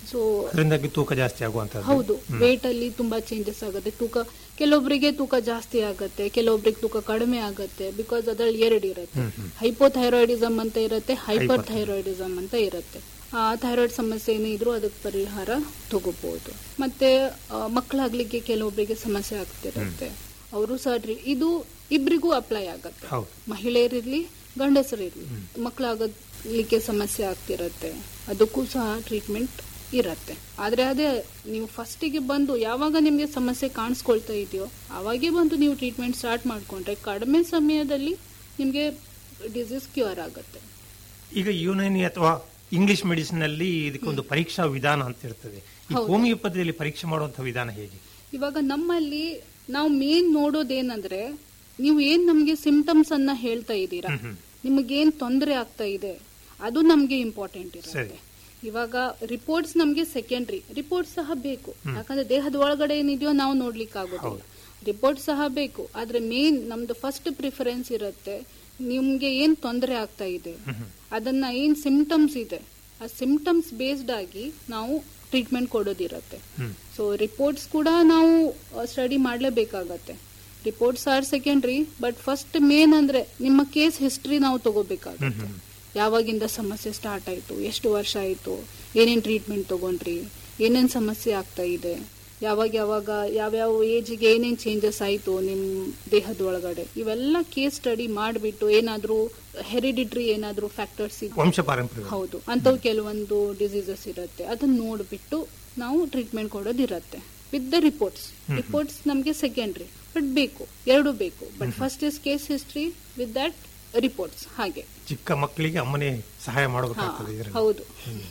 ಸೊ ಅದರಿಂದಾಗಿ ತೂಕ ಜಾಸ್ತಿ ಆಗುವಂತದ್ದು ಹೌದು ವೇಟ್ ಅಲ್ಲಿ ತುಂಬಾ ಚೇಂಜಸ್ ಆಗುತ್ತೆ ತೂಕ ಕೆಲವೊಬ್ಬರಿಗೆ ತೂಕ ಜಾಸ್ತಿ ಆಗುತ್ತೆ ಕೆಲವೊಬ್ಬರಿಗೆ ತೂಕ ಕಡಿಮೆ ಆಗುತ್ತೆ ಬಿಕಾಸ್ ಅದ್ರಲ್ಲಿ ಎರಡು ಇರುತ್ತೆ ಹೈಪೋಥೈರಾಯ್ಡಿಸಮ್ ಅಂತ ಇರುತ್ತೆ ಹೈಪರ್ ಥೈರಾಯ್ಡಿಸಮ್ ಅಂತ ಇರುತ್ತೆ ಆ ಥೈರಾಯ್ಡ್ ಸಮಸ್ಯೆ ಏನೇ ಇದ್ರೂ ಅದಕ್ಕೆ ಪರಿಹಾರ ತಗೋಬಹುದು ಮತ್ತೆ ಆ, ಮಕ್ಕಳಾಗ್ಲಿಕ್ಕೆ ಕೆಲವೊಬ್ಬರಿಗೆ ಸಮಸ್ಯೆ ಆಗ್ತಿರುತ್ತೆ ಅವರು ಸಹ ಟ್ರೀ- ಇದು ಇಬ್ರಿಗೂ ಅಪ್ಲೈ ಆಗತ್ತೆ ಹೌದು ಮಹಿಳೆಯರಿರ್ಲಿ ಗಂಡಸರಿರ್ಲಿ ಮಕ್ಕಳಾಗಲಿಕ್ಕೆ ಸಮಸ್ಯೆ ಆಗ್ತಿರತ್ತೆ ಅದಕ್ಕೂ ಸಹ ಟ್ರೀಟ್ಮೆಂಟ್ ಇರತ್ತೆ ಆದ್ರೆ ಅದೇ ನೀವು ಫಸ್ಟಿಗೆ ಬಂದು ಯಾವಾಗ ನಿಮ್ಗೆ ಸಮಸ್ಯೆ ಕಾಣಿಸ್ಕೊಳ್ತಾ ಇದೆಯೋ ಅವಾಗೇ ಬಂದು ನೀವು ಟ್ರೀಟ್ಮೆಂಟ್ ಸ್ಟಾರ್ಟ್ ಮಾಡ್ಕೊಂಡ್ರೆ ಕಡಿಮೆ ಸಮಯದಲ್ಲಿ ನಿಮ್ಗೆ ಡಿಸೀಸ್ ಕ್ಯೂರ್ ಆಗುತ್ತೆ ಈಗ ಯುನಾನಿ ಅಥವಾ ಇಂಗ್ಲಿಷ್ ಮೆಡಿಸಿನ್ ಅಲ್ಲಿ ಇದಕ್ಕೊಂದು ಪರೀಕ್ಷಾ ವಿಧಾನ ಅಂತ ಇರ್ತದೆ ಈ ಹೌದು. ಹೋಮಿಯೋಪತಿಯಲ್ಲಿ ಪರೀಕ್ಷೆ ಮಾಡುವಂತಹ ವಿಧಾನ ಹೇಗೆ ಇವಾಗ ನಮ್ಮಲ್ಲಿ ನಾವು ಮೇನ್ ನೋಡೋದೇನಂದ್ರೆ ನೀವು ಏನ್ ನಮ್ಗೆ ಸಿಂಪ್ಟಮ್ಸ್ ಅನ್ನ ಹೇಳ್ತಾ ಇದ್ದೀರಾ ಹ್ಮ್, ಹ್ಮ್. ನಿಮಗೇನ್ ತೊಂದರೆ ಆಗ್ತಾ ಇದೆ ಅದು ನಮ್ಗೆ ಇಂಪಾರ್ಟೆಂಟ್ ಸರಿ. ಇರುತ್ತೆ ಇವಾಗ ರಿಪೋರ್ಟ್ಸ್ ನಮ್ಗೆ ಸೆಕೆಂಡ್ರಿ ರಿಪೋರ್ಟ್ ಸಹ ಬೇಕು ಯಾಕಂದ್ರೆ ದೇಹದ ಒಳಗಡೆ ಏನಿದೆಯೋ ನಾವು ನೋಡ್ಲಿಕ್ಕೆ ಆಗೋದಿಲ್ಲ ರಿಪೋರ್ಟ್ ಸಹ ಬೇಕು ಆದ್ರೆ ಮೇನ್ ನಮ್ದು ಫಸ್ಟ್ ಪ್ರಿಫರೆನ್ಸ್ ಇರುತ್ತೆ ನಿಮ್ಗೆ ಏನ್ ತೊಂದರೆ ಆಗ್ತಾ ಇದೆ ಅದನ್ನ ಏನ್ ಸಿಂಪ್ಟಮ್ಸ್ ಇದೆ ಆ ಸಿಂಪ್ಟಮ್ಸ್ ಬೇಸ್ಡ್ ಆಗಿ ನಾವು ಟ್ರೀಟ್ಮೆಂಟ್ ಕೊಡೋದಿರತ್ತೆ ಹ್ಮ್. ಸೊ ರಿಪೋರ್ಟ್ಸ್ ಕೂಡ ನಾವು ಸ್ಟಡಿ ಮಾಡಲೇಬೇಕಾಗತ್ತೆ reports are secondary but first main ಅಂದ್ರೆ ನಿಮ್ಮ ಕೇಸ್ ಹಿಸ್ಟ್ರಿ ನಾವು ತಗೋಬೇಕಾಗತ್ತೆ ಯಾವಾಗಿಂದ ಸಮಸ್ಯೆ ಸ್ಟಾರ್ಟ್ ಆಯ್ತು ಎಷ್ಟು ವರ್ಷ ಆಯ್ತು ಏನೇನ್ ಟ್ರೀಟ್ಮೆಂಟ್ ತಗೊಂಡ್ರಿ ಏನೇನ್ ಸಮಸ್ಯೆ ಆಗ್ತಾ ಇದೆ ಯಾವಾಗ ಯಾವಾಗ ಯಾವ್ಯಾವ ಏಜಿಗೆ ಏನೇನ್ ಚೇಂಜಸ್ ಆಯ್ತು ನಿಮ್ ದೇಹದ ಒಳಗಡೆ ಇವೆಲ್ಲ ಕೇಸ್ ಸ್ಟಡಿ ಮಾಡಿಬಿಟ್ಟು ಏನಾದ್ರೂ ಹೆರಿಡಿಟ್ರಿ ಏನಾದ್ರೂ ಫ್ಯಾಕ್ಟರ್ಸ್ ವಂಶ ಪಾರಂಪರ್ಯ ಹೌದು ಅಂತವು ಕೆಲವೊಂದು ಡಿಸೀಸಸ್ ಇರುತ್ತೆ ಅದನ್ನ ನೋಡ್ಬಿಟ್ಟು ನಾವು ಟ್ರೀಟ್ಮೆಂಟ್ ಕೊಡೋದಿರತ್ತೆ ವಿತ್ ದ ರಿಪೋರ್ಟ್ಸ್ ರಿಪೋರ್ಟ್ಸ್ ನಮ್ಗೆ ಸೆಕೆಂಡ್ರಿ ಬಟ್ ಬೇಕು ಎರಡು ಬೇಕು but first is case history with that reports ಹಾಗೆ ಚಿಕ್ಕ ಮಕ್ಕಳಿಗೆ ಅಮ್ಮನೇ ಸಹಾಯ ಹಾ, ಮಾಡಬೇಕಾಗ್ತದೆ ಇದರಲ್ಲಿ ಹೌದು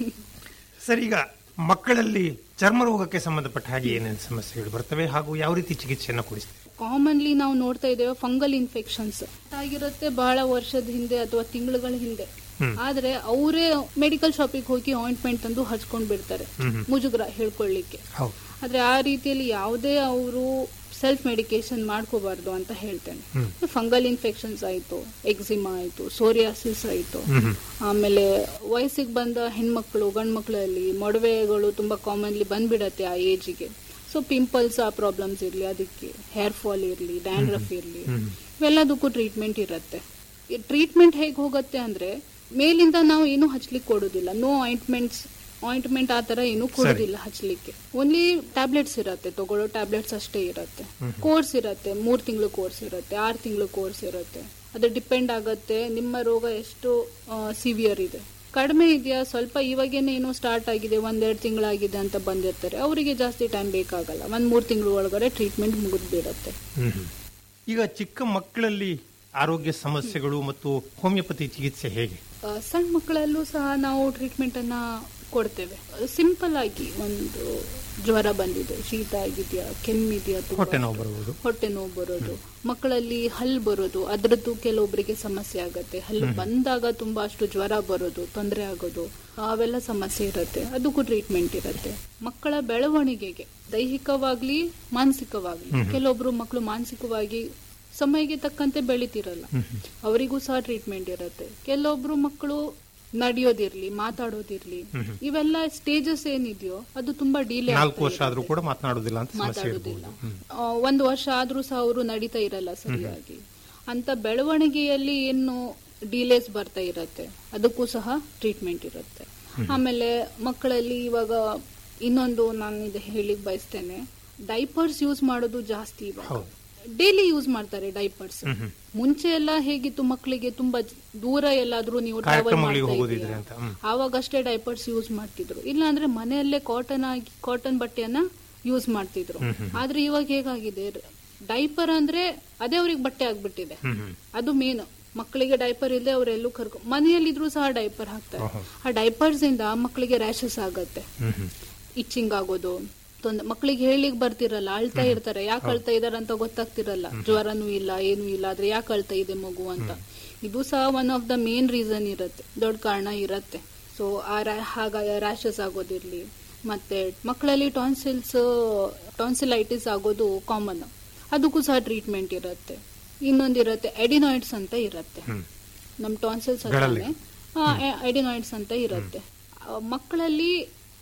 ಸರ್ ಈಗ ಮಕ್ಕಳಲ್ಲಿ ಚರ್ಮ ರೋಗಕ್ಕೆ ಸಂಬಂಧಪಟ್ಟ ಹಾಗೆ ಏನೇನು ಸಮಸ್ಯೆಗಳು ಬರ್ತವೆ ಹಾಗೂ ಯಾವ ರೀತಿ ಚಿಕಿತ್ಸೆಯನ್ನು ಕೊಡಿಸ್ತೇವೆ ಕಾಮನ್ಲಿ ನಾವು ನೋಡ್ತಾ ಇದ್ದೇವೆ ಫಂಗಲ್ ಇನ್ಫೆಕ್ಷನ್ಸ್ ಆಗಿರುತ್ತೆ ಬಹಳ ವರ್ಷದ ಹಿಂದೆ ಅಥವಾ ತಿಂಗಳುಗಳ ಹಿಂದೆ ಆದ್ರೆ ಅವರೇ ಮೆಡಿಕಲ್ ಶಾಪಿಗೆ ಹೋಗಿ ಆಯಿಂಟ್ಮೆಂಟ್ ತಂದು ಹಚ್ಕೊಂಡ್ ಬಿಡ್ತಾರೆ ಮುಜುಗರ ಹೇಳ್ಕೊಳ್ಳಿಕ್ಕೆ ಹೌದು ಆದ್ರೆ ಆ ರೀತಿಯಲ್ಲಿ ಯಾವುದೇ ಅವರು ಸೆಲ್ಫ್ ಮೆಡಿಕೇಶನ್ ಮಾಡ್ಕೋಬಾರ್ದು ಅಂತ ಹೇಳ್ತೇನೆ ಫಂಗಲ್ ಇನ್ಫೆಕ್ಷನ್ಸ್ ಆಯ್ತು ಎಕ್ಸಿಮಾ ಆಯ್ತು ಸೋರಿಯಾಸಿಸ್ ಆಯ್ತು ಆಮೇಲೆ ವಯಸ್ಸಿಗೆ ಬಂದ ಹೆಣ್ಮಕ್ಳು ಗಂಡ್ಮಕ್ಳಲ್ಲಿ ಮೊಡವೆಗಳು ತುಂಬಾ ಕಾಮನ್ಲಿ ಬಂದ್ಬಿಡತ್ತೆ ಆ ಏಜಿಗೆ ಸೊ ಪಿಂಪಲ್ಸ್ ಆ ಪ್ರಾಬ್ಲಮ್ಸ್ ಇರ್ಲಿ ಅದಕ್ಕೆ ಹೇರ್ ಫಾಲ್ ಇರ್ಲಿ ಡ್ಯಾಂಡ್ರಫ್ ಇರ್ಲಿ ಇವೆಲ್ಲದಕ್ಕೂ ಟ್ರೀಟ್ಮೆಂಟ್ ಇರತ್ತೆ ಟ್ರೀಟ್ಮೆಂಟ್ ಹೇಗೆ ಹೋಗುತ್ತೆ ಅಂದ್ರೆ ಮೇಲಿಂದ ನಾವು ಏನು ಹಚ್ಲಿಕ್ಕೆ ಕೊಡೋದಿಲ್ಲ ನೋ ಆಯಿಂಟ್ಮೆಂಟ್ಸ್ ಆಯಿಂಟ್ಮೆಂಟ್ ಆ ತರ ಏನು ಕೊಡೋದಿಲ್ಲ ಹಚ್ಲಿಕ್ಕೆ ಓನ್ಲಿ ಟ್ಯಾಬ್ಲೆಟ್ಸ್ ಇರತ್ತೆ ತಗೊಳ್ಳೋ ಟ್ಯಾಬ್ಲೆಟ್ಸ್ ಅಷ್ಟೇ ಇರತ್ತೆ ಕೋರ್ಸ್ ಇರತ್ತೆ ಮೂರ್ ತಿಂಗಳು ಕೋರ್ಸ್ ಇರತ್ತೆ ಆರ್ ತಿಂಗಳು ಕೋರ್ಸ್ ಇರತ್ತೆ ಅದು ಡಿಪೆಂಡ್ ಆಗತ್ತೆ ನಿಮ್ಮ ರೋಗ ಎಷ್ಟು ಸಿವಿಯರ್ ಇದೆ ಕಡಿಮೆ ಇದೆಯಾ ಸ್ವಲ್ಪ ಇವಾಗೇನೆ ಏನೋ ಸ್ಟಾರ್ಟ್ ಆಗಿದೆ ಒಂದೆರಡು ತಿಂಗಳಾಗಿದೆ ಅಂತ ಬಂದಿರ್ತಾರೆ ಅವರಿಗೆ ಜಾಸ್ತಿ ಟೈಮ್ ಬೇಕಾಗಲ್ಲ ಒಂದ್ ಮೂರ್ ತಿಂಗಳು ಒಳಗಡೆ ಟ್ರೀಟ್ಮೆಂಟ್ ಮುಗಿದ್ ಬಿಡತ್ತೆ ಈಗ ಚಿಕ್ಕ ಮಕ್ಕಳಲ್ಲಿ ಆರೋಗ್ಯ ಸಮಸ್ಯೆಗಳು ಮತ್ತು ಹೋಮಿಯೋಪತಿ ಚಿಕಿತ್ಸೆ ಹೇಗೆ ಆ, ಸಣ್ಣ ಮಕ್ಕಳಲ್ಲೂ ಸಹ ನಾವು ಟ್ರೀಟ್ಮೆಂಟ್ ಅನ್ನ ಕೊಡ್ತೇವೆ ಸಿಂಪಲ್ ಆಗಿ ಒಂದು ಜ್ವರ ಬಂದಿದೆ ಶೀತ ಆಗಿದೆಯಾ ಕೆಮ್ಮಿದೆಯಾ ತುಂಬಾ? ಹೊಟ್ಟೆ ನೋವು ಬರುವುದು ಹೊಟ್ಟೆ ನೋವು ಬರೋದು ಮಕ್ಕಳಲ್ಲಿ ಹಲ್ಲು ಬರೋದು ಅದರದ್ದು ಕೆಲವೊಬ್ಬರಿಗೆ ಸಮಸ್ಯೆ ಆಗತ್ತೆ ಹಲ್ಲು ಬಂದಾಗ ತುಂಬಾ ಅಷ್ಟು ಜ್ವರ ಬರೋದು ತೊಂದರೆ ಆಗೋದು ಅವೆಲ್ಲ ಸಮಸ್ಯೆ ಇರುತ್ತೆ ಅದಕ್ಕೂ ಟ್ರೀಟ್ಮೆಂಟ್ ಇರುತ್ತೆ ಮಕ್ಕಳ ಬೆಳವಣಿಗೆಗೆ ದೈಹಿಕವಾಗ್ಲಿ ಮಾನಸಿಕವಾಗ್ಲಿ ಕೆಲವೊಬ್ರು ಮಕ್ಕಳು ಮಾನಸಿಕವಾಗಿ ಸಮಯಕ್ಕೆ ತಕ್ಕಂತೆ ಬೆಳಿತಿರಲ್ಲ ಅವರಿಗೂ ಸಹ ಟ್ರೀಟ್ಮೆಂಟ್ ಇರುತ್ತೆ ಕೆಲವೊಬ್ರು ಮಕ್ಕಳು ನಡೆಯೋದಿರ್ಲಿ ಮಾತಾಡೋದಿರ್ಲಿ ಇವೆಲ್ಲ ಸ್ಟೇಜಸ್ ಏನಿದೆಯೋ ಅದು ತುಂಬಾ ಡಿಲೇ ನಾಲ್ಕು ವರ್ಷ ಆದ್ರೂ ಕೂಡ ಮಾತನಾಡುದಿಲ್ಲ ಅಂತ ಸಮಸ್ಯೆ ಮಾತಾಡೋದಿಲ್ಲ ಇರಬಹುದು ಆ, ಒಂದು ವರ್ಷ ಆದ್ರೂ ಸಹ ಅವರು ನಡೀತಾ ಇರಲ್ಲ ಸರಿಯಾಗಿ ಅಂತ ಬೆಳವಣಿಗೆಯಲ್ಲಿ ಏನು ಡಿಲೇಸ್ ಬರ್ತಾ ಇರತ್ತೆ ಅದಕ್ಕೂ ಸಹ ಟ್ರೀಟ್ಮೆಂಟ್ ಇರುತ್ತೆ ಆಮೇಲೆ ಮಕ್ಕಳಲ್ಲಿ ಇವಾಗ ಇನ್ನೊಂದು ನಾನು ಇದು ಹೇಳಿಕ್ ಬಯಸ್ತೇನೆ ಡೈಪರ್ಸ್ ಯೂಸ್ ಮಾಡೋದು ಜಾಸ್ತಿ ಇವಾಗ ಹೌದು. ಡೈಲಿ ಯೂಸ್ ಮಾಡ್ತಾರೆ ಡೈಪರ್ಸ್ ಮುಂಚೆ ಎಲ್ಲ ಹೇಗಿತ್ತು ಮಕ್ಕಳಿಗೆ ತುಂಬಾ ಜ- ದೂರ ಎಲ್ಲಾದ್ರೂ ನೀವು ಟ್ರಾವೆಲ್ ಕಾರ್ಯಕ್ರಮಗಳಿಗೆ ಮಾಡ್ತಾ ಹೋಗೋದಿದ್ರೆ ಇದ್ದೀರಾ? ಅಂತ, ಹ್ಮ್. ಆವಾಗಷ್ಟೇ ಡೈಪರ್ಸ್ ಯೂಸ್ ಮಾಡ್ತಿದ್ರು ಇಲ್ಲ ಅಂದ್ರೆ ಮನೆಯಲ್ಲೇ ಕಾಟನ್ ಆಗಿ ಕಾಟನ್ ಬಟ್ಟೆಯನ್ನ ಯೂಸ್ ಮಾಡ್ತಿದ್ರು ಆದ್ರೆ ಇವಾಗ ಹೇಗಾಗಿದೆ ಡೈಪರ್ ಅಂದ್ರೆ ಅದೇ ಅವ್ರಿಗೆ ಬಟ್ಟೆ ಆಗ್ಬಿಟ್ಟಿದೆ ಅದು ಮೇನ್ ಮಕ್ಕಳಿಗೆ ಡೈಪರ್ ಇಲ್ಲದೆ ಅವರೆಲ್ಲೂ ಕರ್ಕೊ ಮನೆಯಲ್ಲಿದ್ರು ಸಹ ಡೈಪರ್ ಹಾಕ್ತಾರೆ ಆ ಡೈಪರ್ಸ್ ಇಂದ ಮಕ್ಕಳಿಗೆ ರ್ಯಾಶಸ್ ಆಗತ್ತೆ ಇಚ್ಚಿಂಗ್ ಆಗೋದು ತೊಂದ್ರೆ ಮಕ್ಕಳಿಗೆ ಹೇಳಿಕ್ ಬರ್ತಿರಲ್ಲ ಅಳ್ತಾ ಇರ್ತಾರೆ ಯಾಕೆ ಅಳ್ತಾ ಇದಾರೆ ಅಂತ ಗೊತ್ತಾಗ್ತಿರಲ್ಲ ಜ್ವರನೂ ಇಲ್ಲ ಏನೂ ಇಲ್ಲ ಆದ್ರೆ ಯಾಕೆ ಅಳ್ತಾ ಇದೆ ಮಗು ಅಂತ ಇದು ಸಹ one of the main reason ಇರುತ್ತೆ ದೊಡ್ಡ ಕಾರಣ ಇರುತ್ತೆ ಸೊ ಆ ರಾ- ಹಾಗ ರ್ಯಾಶಸ್ ಆಗೋದಿರ್ಲಿ ಮತ್ತೆ ಮಕ್ಕಳಲ್ಲಿ ಟಾನ್ಸಿಲ್ಸ್ ಟಾನ್ಸಿಲೈಟಿಸ್ ಆಗೋದು ಕಾಮನ್ ಅದಕ್ಕೂ ಸಹ ಟ್ರೀಟ್ಮೆಂಟ್ ಇರುತ್ತೆ ಇನ್ನೊಂದಿರುತ್ತೆ ಎಡಿನಾಯ್ಡ್ಸ್ ಅಂತ ಇರುತ್ತೆ ನಮ್ ಟಾನ್ಸಿಲ್ಸ್ ಗಳಲ್ಲಿ. ಎಡಿನಾಯ್ಡ್ಸ್ ಅಂತ ಇರುತ್ತೆ ಆ, ಮಕ್ಕಳಲ್ಲಿ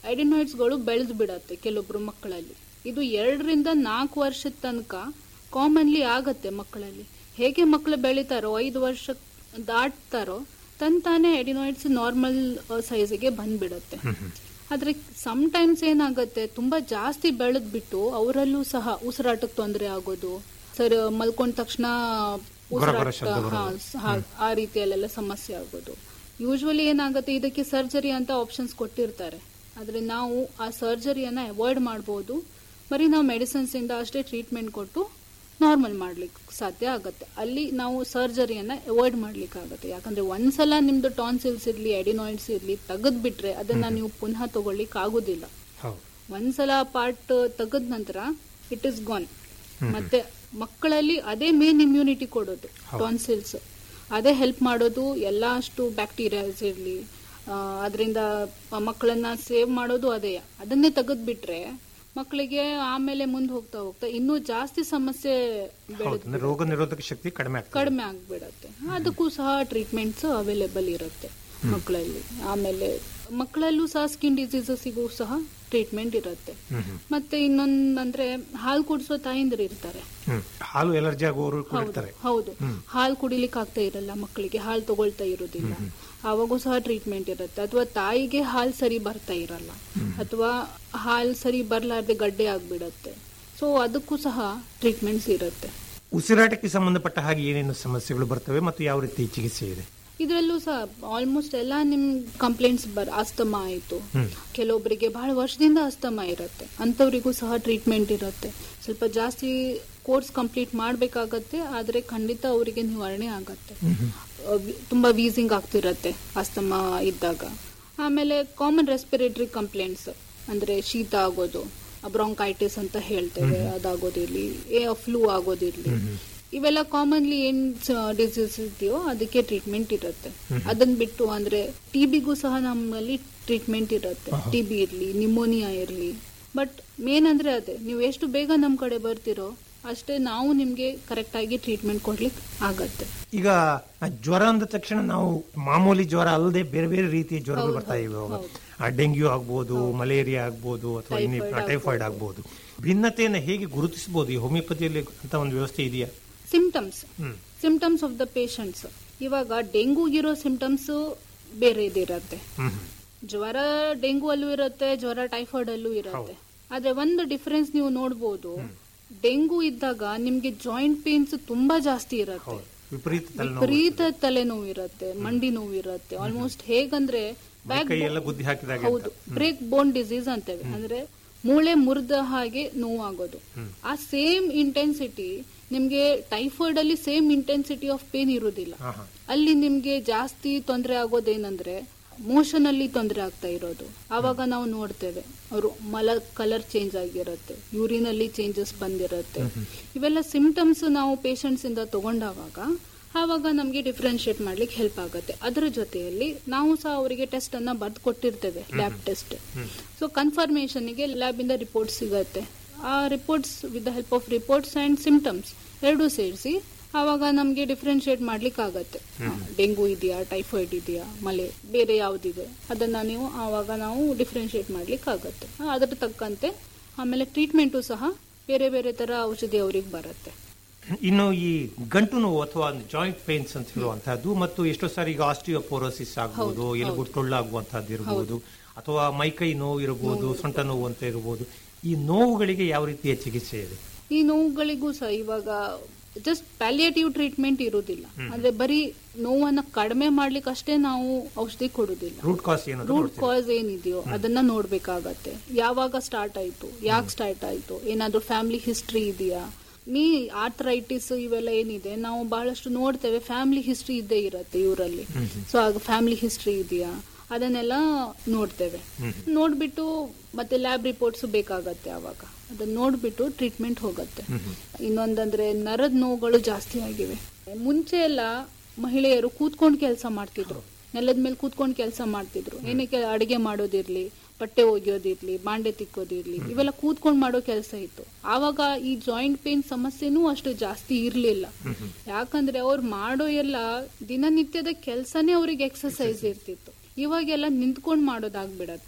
ಐಡಿನಾಯ್ಡ್ಸ್ಗಳು ಬೆಳೆದು ಬಿಡತ್ತೆ ಕೆಲವೊಬ್ರು ಮಕ್ಕಳಲ್ಲಿ ಇದು ಎರಡರಿಂದ ನಾಲ್ಕು ವರ್ಷದ ತನಕ ಕಾಮನ್ಲಿ ಆಗತ್ತೆ ಮಕ್ಕಳಲ್ಲಿ ಹೇಗೆ ಮಕ್ಕಳು ಬೆಳಿತಾರೋ ಐದು ವರ್ಷ ದಾಟ್ತಾರೋ ತನ್ ತಾನೇ ಎಡಿನಾಯ್ಡ್ಸ್ ನಾರ್ಮಲ್ ಸೈಜ್ಗೆ ಬಂದ್ಬಿಡತ್ತೆ ಆದ್ರೆ ಟೈಮ್ಸ್ ಏನಾಗತ್ತೆ ತುಂಬಾ ಜಾಸ್ತಿ ಬೆಳೆದ್ ಬಿಟ್ಟು ಅವರಲ್ಲೂ ಸಹ ಉಸಿರಾಟಕ್ಕೆ ತೊಂದರೆ ಆಗೋದು ಸರ್ ಮಲ್ಕೊಂಡ ತಕ್ಷಣ ಗೊರಗೊರ ಉಸಿರಾಟ ಶಬ್ದ ಹಾ, ಹಾ, ಆ ರೀತಿಯಲ್ಲೆಲ್ಲ ಸಮಸ್ಯೆ ಆಗೋದು ಯೂಶ್ವಲಿ ಏನಾಗುತ್ತೆ ಇದಕ್ಕೆ ಸರ್ಜರಿ ಅಂತ ಆಪ್ಷನ್ಸ್ ಕೊಟ್ಟಿರ್ತಾರೆ ಆದ್ರೆ ನಾವು ಆ ಸರ್ಜರಿಯನ್ನ ಅವಾಯ್ಡ್ ಮಾಡಬಹುದು ಬರೀ ನಾವು ಮೆಡಿಸಿನ್ಸ್ ಇಂದ ಅಷ್ಟೇ ಟ್ರೀಟ್ಮೆಂಟ್ ಕೊಟ್ಟು ನಾರ್ಮಲ್ ಮಾಡ್ಲಿಕ್ಕೆ ಸಾಧ್ಯ ಆಗುತ್ತೆ ಅಲ್ಲಿ ನಾವು ಸರ್ಜರಿಯನ್ನ ಅವಾಯ್ಡ್ ಮಾಡ್ಲಿಕ್ಕೆ ಆಗುತ್ತೆ ಯಾಕಂದ್ರೆ ಒಂದ್ಸಲ ನಿಮ್ದು ಟಾನ್ಸಿಲ್ಸ್ ಇರ್ಲಿ ಎಡಿನಾಯ್ಡ್ಸ್ ಇರ್ಲಿ ತೆಗೆದ್ ಬಿಟ್ರೆ ಅದನ್ನ ನೀವು ಪುನಃ ತಗೊಳ್ಲಿಕ್ಕೆ ಆಗೋದಿಲ್ಲ ಹೌದು ಒಂದ್ಸಲ ಪಾರ್ಟ್ ತೆಗೆದ ನಂತರ ಇಟ್ ಇಸ್ ಗಾನ್ ಮತ್ತೆ ಮಕ್ಕಳಲ್ಲಿ ಅದೇ ಮೇನ್ ಇಮ್ಯುನಿಟಿ ಕೊಡೋದು ಟಾನ್ಸಿಲ್ಸ್ ಅದೇ ಹೆಲ್ಪ್ ಮಾಡೋದು ಎಲ್ಲ ಅಷ್ಟು ಬ್ಯಾಕ್ಟೀರಿಯಾಸ್ ಇರಲಿ ಅದರಿಂದ ಮಕ್ಕಳನ್ನ ಸೇವ್ ಮಾಡೋದು ಅದೇ ಅದನ್ನೇ ತೆಗೆದ್ಬಿಟ್ರೆ ಮಕ್ಕಳಿಗೆ ಆಮೇಲೆ ಮುಂದೆ ಹೋಗ್ತಾ ಹೋಗ್ತಾ ಇನ್ನೂ ಜಾಸ್ತಿ ಸಮಸ್ಯೆ ಹೌದು ಬೆಳೆದು ಅಂದ್ರೆ ರೋಗ ನಿರೋಧಕ ಶಕ್ತಿ ಕಡಿಮೆ ಆಗ್ತದೆ ಕಡಿಮೆ ಆಗ್ಬಿಡತ್ತೆ ಅದಕ್ಕೂ ಸಹ ಟ್ರೀಟ್ಮೆಂಟ್ಸ್ ಅವೈಲೇಬಲ್ ಇರುತ್ತೆ ಮಕ್ಕಳಲ್ಲಿ ಆಮೇಲೆ ಮಕ್ಕಳಲ್ಲೂ ಸಹ ಸ್ಕಿನ್ ಡಿಸೀಸಸ್ಗೂ ಸಹ ಟ್ರೀಟ್ಮೆಂಟ್ ಇರುತ್ತೆ ಮತ್ತೆ ಇನ್ನೊಂದಂದ್ರೆ ಹಾಲು ಕುಡಿಸೋ ತಾಯಂದಿರು ಇರ್ತಾರೆ ಹ್ಮ್ ಹಾಲು ಎಲರ್ಜಿ ಆಗುವವರು ಕೂಡ ಹೌದು ಇರ್ತಾರೆ ಹೌದು ಹಾಲು ಕುಡಿಲಿಕ್ಕೆ ಆಗ್ತಾ ಇರಲ್ಲ ಮಕ್ಕಳಿಗೆ ಹಾಲು ತಗೊಳ್ತಾ ಇರೋದಿಲ್ಲ ಆವಾಗೂ ಸಹ ಟ್ರೀಟ್ಮೆಂಟ್ ಇರುತ್ತೆ ಅಥವಾ ತಾಯಿಗೆ ಹಾಲು ಸರಿ ಬರ್ತಾ ಇರಲ್ಲ ಅಥವಾ ಹಾಲು ಸರಿ ಬರ್ಲಾರ್ದೆ ಗಡ್ಡೆ ಆಗ್ಬಿಡತ್ತೆ ಸೊ ಅದಕ್ಕೂ ಸಹ ಟ್ರೀಟ್ಮೆಂಟ್ಸ್ ಇರುತ್ತೆ ಉಸಿರಾಟಕ್ಕೆ ಸಂಬಂಧಪಟ್ಟ ಹಾಗೆ ಏನೇನು ಸಮಸ್ಯೆಗಳು ಬರ್ತವೆ ಮತ್ತು ಯಾವ ರೀತಿ ಚಿಕಿತ್ಸೆ ಇದೆ ಇದರಲ್ಲೂ ಸಹ ಆಲ್ಮೋಸ್ಟ್ ಎಲ್ಲ ನಿಮ್ ಕಂಪ್ಲೇಂಟ್ಸ್ ಬರ್ ಅಸ್ತಮ ಆಯ್ತು ಕೆಲವೊಬ್ಬರಿಗೆ ಬಹಳ ವರ್ಷದಿಂದ ಅಸ್ತಮ ಇರುತ್ತೆ ಅಂತವರಿಗೂ ಸಹ ಟ್ರೀಟ್ಮೆಂಟ್ ಇರುತ್ತೆ ಸ್ವಲ್ಪ ಜಾಸ್ತಿ ಕೋರ್ಸ್ ಕಂಪ್ಲೀಟ್ ಮಾಡ್ಬೇಕಾಗತ್ತೆ ಆದ್ರೆ ಖಂಡಿತ ಅವರಿಗೆ ನಿವಾರಣೆ ಆಗತ್ತೆ ಅಹ್ ವಿ- ತುಂಬಾ ವೀಸಿಂಗ್ ಆಗ್ತಿರತ್ತೆ ಅಸ್ತಮ ಇದ್ದಾಗ ಆಮೇಲೆ ಕಾಮನ್ ರೆಸ್ಪಿರೇಟರಿ ಕಂಪ್ಲೇಂಟ್ಸ್ ಅಂದ್ರೆ ಶೀತ ಆಗೋದು ಬ್ರಾಂಕೈಟಿಸ್ ಅಂತ ಹೇಳ್ತೇವೆ ಅದಾಗೋದಿರ್ಲಿ ಫ್ಲೂ ಆಗೋದಿರ್ಲಿ ಇವೆಲ್ಲ ಕಾಮನ್ಲಿ ಏನ್ ಡಿಸೀಸ್ ಇದೆಯೋ ಅದಕ್ಕೆ ಟ್ರೀಟ್ಮೆಂಟ್ ಇರುತ್ತೆ ಅದನ್ನ ಬಿಟ್ಟು ಅಂದ್ರೆ ಟಿಬಿಗೂ ಸಹ ನಮ್ಮಲ್ಲಿ ಟ್ರೀಟ್ಮೆಂಟ್ ಇರುತ್ತೆ ಟಿಬಿ ಇರ್ಲಿ ನಿಮೋನಿಯಾ ಇರ್ಲಿ ಬಟ್ ಮೇನ್ ಅಂದ್ರೆ ಅದೇ ನೀವು ಎಷ್ಟು ಬೇಗ ನಮ್ ಕಡೆ ಬರ್ತಿರೋ ಅಷ್ಟೇ ನಾವು ನಿಮ್ಗೆ ಕರೆಕ್ಟ್ ಆಗಿ ಟ್ರೀಟ್ಮೆಂಟ್ ಕೊಡ್ಲಿಕ್ಕೆ ಆಗತ್ತೆ ಈಗ ಆ ಜ್ವರ ಅಂದ ತಕ್ಷಣ ನಾವು ಮಾಮೂಲಿ ಜ್ವರ ಅಲ್ಲದೆ ಬೇರೆ ಬೇರೆ ರೀತಿಯ ಜ್ವರಗಳು ಬರ್ತಾ ಇವೆ ಇವಾಗ ಆ ಡೆಂಗ್ಯೂ ಆಗ್ಬೋದು ಮಲೇರಿಯಾ ಆಗ್ಬೋದು ಅಥವಾ ಇನ್ನು ಟೈಫಾಯ್ಡ್ ಆಗ್ಬೋದು ಭಿನ್ನತೆಯನ್ನು ಹೇಗೆ ಗುರುತಿಸಬಹುದು ಈ ಹೋಮಿಯೋಪತಿಯಲ್ಲಿ ಅಂತ ಒಂದು ವ್ಯವಸ್ಥೆ ಇದೆಯಾ symptoms hmm symptoms of the patients ಇವಾಗ ಡೆಂಗೂಗಿರೋ ಸಿಂಪ್ಟಮ್ಸ್ ಬೇರೆದಿರತ್ತೆ ಹ್ಮ್ ಜ್ವರ ಡೆಂಗು ಅಲ್ಲೂ ಇರುತ್ತೆ ಜ್ವರ ಟೈಫಾಯ್ಡ್ ಅಲ್ಲೂ ಇರುತ್ತೆ ಆದ್ರೆ ಒಂದು ಡಿಫರೆನ್ಸ್ ನೀವು ನೋಡಬಹುದು ಡೆಂಗು ಇದ್ದಾಗ ನಿಮ್ಗೆ ಜಾಯಿಂಟ್ ಪೇನ್ಸ್ ತುಂಬಾ ಜಾಸ್ತಿ ಇರುತ್ತೆ ಹೌದು ವಿಪರೀತ ತಲೆನೋವು ವಿಪರೀತ ತಲೆನೋವು ಇರುತ್ತೆ ಮಂಡಿ ನೋವು ಇರುತ್ತೆ ಆಲ್ಮೋಸ್ಟ್ ಹೇಗಂದ್ರೆ ಬ್ಯಾಕ್ ಕೈ ಎಲ್ಲ ಗುದ್ದಿ ಹಾಕಿದಾಗ ಹೌದು ಬ್ರೇಕ್ ಬೋನ್ ಡಿಸೀಸ್ ಅಂತೇವೆ ಅಂದ್ರೆ ಮೂಳೆ ಮುರಿದ ಹಾಗೆ ನೋವು ಆಗೋದು ಆ ಸೇಮ್ ಇಂಟೆನ್ಸಿಟಿ ನಿಮ್ಗೆ ಟೈಫಾಯ್ಡ್ ಅಲ್ಲಿ ಸೇಮ್ ಇಂಟೆನ್ಸಿಟಿ ಆಫ್ ಪೇನ್ ಇರುವುದಿಲ್ಲ ಹಾ ಹಾ ಅಲ್ಲಿ ನಿಮ್ಗೆ ಜಾಸ್ತಿ ತೊಂದರೆ ಆಗೋದೇನಂದ್ರೆ ಮೋಷನ್ ಅಲ್ಲಿ ತೊಂದರೆ ಆಗ್ತಾ ಇರೋದು ಆವಾಗ ನಾವು ನೋಡ್ತೇವೆ ಅವರು ಮಲ ಕಲರ್ ಚೇಂಜ್ ಆಗಿರುತ್ತೆ ಯೂರಿನ್ ಅಲ್ಲಿ ಚೇಂಜಸ್ ಬಂದಿರುತ್ತೆ ಇವೆಲ್ಲ ಸಿಂಪ್ಟಮ್ಸ್ ನಾವು ಪೇಷಂಟ್ಸ್ ಇಂದ ತಗೊಂಡಾಗ ಆವಾಗ ನಮಗೆ ಡಿಫ್ರೆನ್ಶಿಯೇಟ್ ಮಾಡ್ಲಿಕ್ಕೆ ಹೆಲ್ಪ್ ಆಗುತ್ತೆ ಅದರ ಜೊತೆಯಲ್ಲಿ ನಾವು ಸಹ ಅವರಿಗೆ ಟೆಸ್ಟ್ ಅನ್ನ ಬರ್ದು ಕೊಟ್ಟಿರ್ತೇವೆ ಲ್ಯಾಬ್ ಟೆಸ್ಟ್ ಸೊ ಕನ್ಫರ್ಮೇಶನ್ ಗೆ ಲ್ಯಾಬ್ ಇಂದ ರಿಪೋರ್ಟ್ ಸಿಗತ್ತೆ ಆ reports with the help of reports and symptoms ಎರಡೂ ಸೇರಿಸಿ ಆವಾಗ ನಮಗೆ ಡಿಫ್ರೆನ್ಶಿಯೇಟ್ ಮಾಡ್ಲಿಕ್ಕೆ ಆಗತ್ತೆ ಡೆಂಗು ಇದೆಯಾ ಟೈಫಾಯ್ಡ್ ಇದೆಯಾ ಮಲೆ ಬೇರೆ ಯಾವ್ದಿದೆ ಅದನ್ನ ನೀವು ಆವಾಗ ನಾವು ಡಿಫ್ರೆನ್ಶಿಯೇಟ್ ಮಾಡ್ಲಿಕ್ಕೆ ಆಗತ್ತೆ ಆ, ಅದ್ರ ತಕ್ಕಂತೆ ಆಮೇಲೆ ಟ್ರೀಟ್ಮೆಂಟು ಸಹ ಬೇರೆ ಬೇರೆ ತರ ಔಷಧಿ ಅವ್ರಿಗೆ ಬರುತ್ತೆ ಇನ್ನು ಈ ಗಂಟು ನೋವು ಅಥವಾ ಜಾಯಿಂಟ್ ಪೇನ್ಸ್ ಅಂತ ಹೇಳುವಂತಹದ್ದು ಮತ್ತು ಎಷ್ಟೋ ಸಾರಿ ಈಗ ಆಸ್ಟಿಯೋಪೋರೋಸಿಸ್ ಆಗ್ಬೋದು ಎಲುಬು ಟೊಳ್ಳಾಗುವಂತಹದ್ದು ಇರಬಹುದು ಅಥವಾ ಮೈಕೈ ನೋವು ಇರಬಹುದು ಸೊಂಟ ನೋವು ಅಂತ ಇರಬಹುದು ಈ ನೋವುಗಳಿಗೆ ಯಾವ ರೀತಿಯ ಚಿಕಿತ್ಸೆ ಇದೆ ಈ ನೋವುಗಳಿಗೂ ಸಹ ಇವಾಗ ಜಸ್ಟ್ ಪ್ಯಾಲಿಯೇಟಿವ್ ಟ್ರೀಟ್ಮೆಂಟ್ ಇರುವುದಿಲ್ಲ ಅಂದ್ರೆ ಬರೀ ನೋವನ್ನ ಕಡಿಮೆ ಮಾಡ್ಲಿಕ್ಕೆ ಅಷ್ಟೇ ನಾವು ಔಷಧಿ ಕೊಡುದಿಲ್ಲ ರೂಟ್ ಕಾಸ್ ಏನಂತ ರೂಟ್ ನೋಡ್ತೀವಿ ಕಾಸ್ ಏನಿದೆಯೋ ಅದನ್ನ ನೋಡ್ಬೇಕಾಗತ್ತೆ ಯಾವಾಗ ಸ್ಟಾರ್ಟ್ ಆಯ್ತು ಯಾಕೆ ಸ್ಟಾರ್ಟ್ ಆಯ್ತು ಏನಾದ್ರೂ ಫ್ಯಾಮಿಲಿ ಹಿಸ್ಟ್ರಿ ಇದೆಯಾ ನೀ ಆರ್ಥರೈಟಿಸ್ ಇವೆಲ್ಲ ಏನಿದೆ ನಾವು ಬಹಳಷ್ಟು ನೋಡ್ತೇವೆ ಫ್ಯಾಮಿಲಿ ಹಿಸ್ಟ್ರಿ ಇದ್ದೇ ಇರತ್ತೆ ಇವರಲ್ಲಿ ಸೊ ಆಗ ಫ್ಯಾಮಿಲಿ ಹಿಸ್ಟ್ರಿ ಇದೆಯಾ ಅದನ್ನೆಲ್ಲ ನೋಡ್ತೇವೆ ನೋಡ್ಬಿಟ್ಟು ಮತ್ತೆ ಲ್ಯಾಬ್ ರಿಪೋರ್ಟ್ಸ್ ಬೇಕಾಗತ್ತೆ ಅವಾಗ ಅದನ್ನ ನೋಡ್ಬಿಟ್ಟು ಟ್ರೀಟ್ಮೆಂಟ್ ಹೋಗತ್ತೆ ಇನ್ನೊಂದಂದ್ರೆ ನರದ ನೋವುಗಳು ಜಾಸ್ತಿ ಆಗಿವೆ ಮುಂಚೆ ಎಲ್ಲ ಮಹಿಳೆಯರು ಕೂತ್ಕೊಂಡು ಕೆಲಸ ಮಾಡ್ತಿದ್ರು ನೆಲದ ಮೇಲೆ ಕೂತ್ಕೊಂಡು ಕೆಲಸ ಮಾಡ್ತಿದ್ರು ಏನಕ್ಕೆ ಅಡಿಗೆ ಮಾಡೋದಿರ್ಲಿ ಬಟ್ಟೆ ಒಗೆಯೋದಿರ್ಲಿ ಬಾಂಡೆ ತಿಕ್ಕೋದಿರ್ಲಿ ಇವೆಲ್ಲ ಕೂತ್ಕೊಂಡು ಮಾಡೋ ಕೆಲಸ ಇತ್ತು ಆವಾಗ ಈ ಜಾಯಿಂಟ್ ಪೇನ್ ಸಮಸ್ಯೆನೂ ಅಷ್ಟು ಜಾಸ್ತಿ ಇರ್ಲಿಲ್ಲ ಯಾಕಂದ್ರೆ ಅವ್ರು ಮಾಡೋ ಎಲ್ಲ ದಿನನಿತ್ಯದ ಕೆಲಸನೇ ಅವ್ರಿಗೆ ಎಕ್ಸರ್ಸೈಸ್ ಇರ್ತಿತ್ತು ಇವಾಗೆಲ್ಲ ನಿಂತ್ಕೊಂಡು ಮಾಡೋದಾಗ್ಬಿಡತ್ತೆ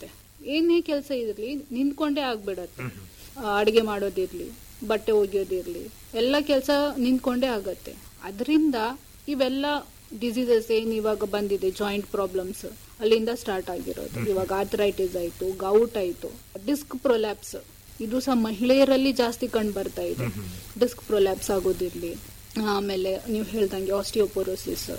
ಏನೇ ಕೆಲಸ ಇರಲಿ ನಿಂತ್ಕೊಂಡೇ ಆಗ್ಬಿಡತ್ತೆ ಅಡಿಗೆ ಮಾಡೋದಿರ್ಲಿ ಬಟ್ಟೆ ಒಗೆಯೋದಿರ್ಲಿ ಎಲ್ಲ ಕೆಲಸ ನಿಂತ್ಕೊಂಡೇ ಆಗತ್ತೆ ಅದರಿಂದ ಇವೆಲ್ಲ ಡಿಸೀಸಸ್ ಏನ್ ಇವಾಗ ಬಂದಿದೆ ಜಾಯಿಂಟ್ ಪ್ರಾಬ್ಲಮ್ಸ್ ಅಲ್ಲಿಂದ ಸ್ಟಾರ್ಟ್ ಆಗಿರೋದು ಇವಾಗ ಆರ್ಥರೈಟಿಸ್ ಆಯ್ತು ಗೌಟ್ ಆಯ್ತು ಡಿಸ್ಕ್ ಪ್ರೊಲ್ಯಾಪ್ಸ್ ಇದು ಸಹ ಮಹಿಳೆಯರಲ್ಲಿ ಜಾಸ್ತಿ ಕಂಡು ಬರ್ತಾ ಇದೆ ಡಿಸ್ಕ್ ಪ್ರೊಲ್ಯಾಪ್ಸ್ ಆಗೋದಿರ್ಲಿ ಆಮೇಲೆ ನೀವು ಹೇಳ್ದಂಗೆ ಆಸ್ಟಿಯೋಪೊರೋಸಿಸ್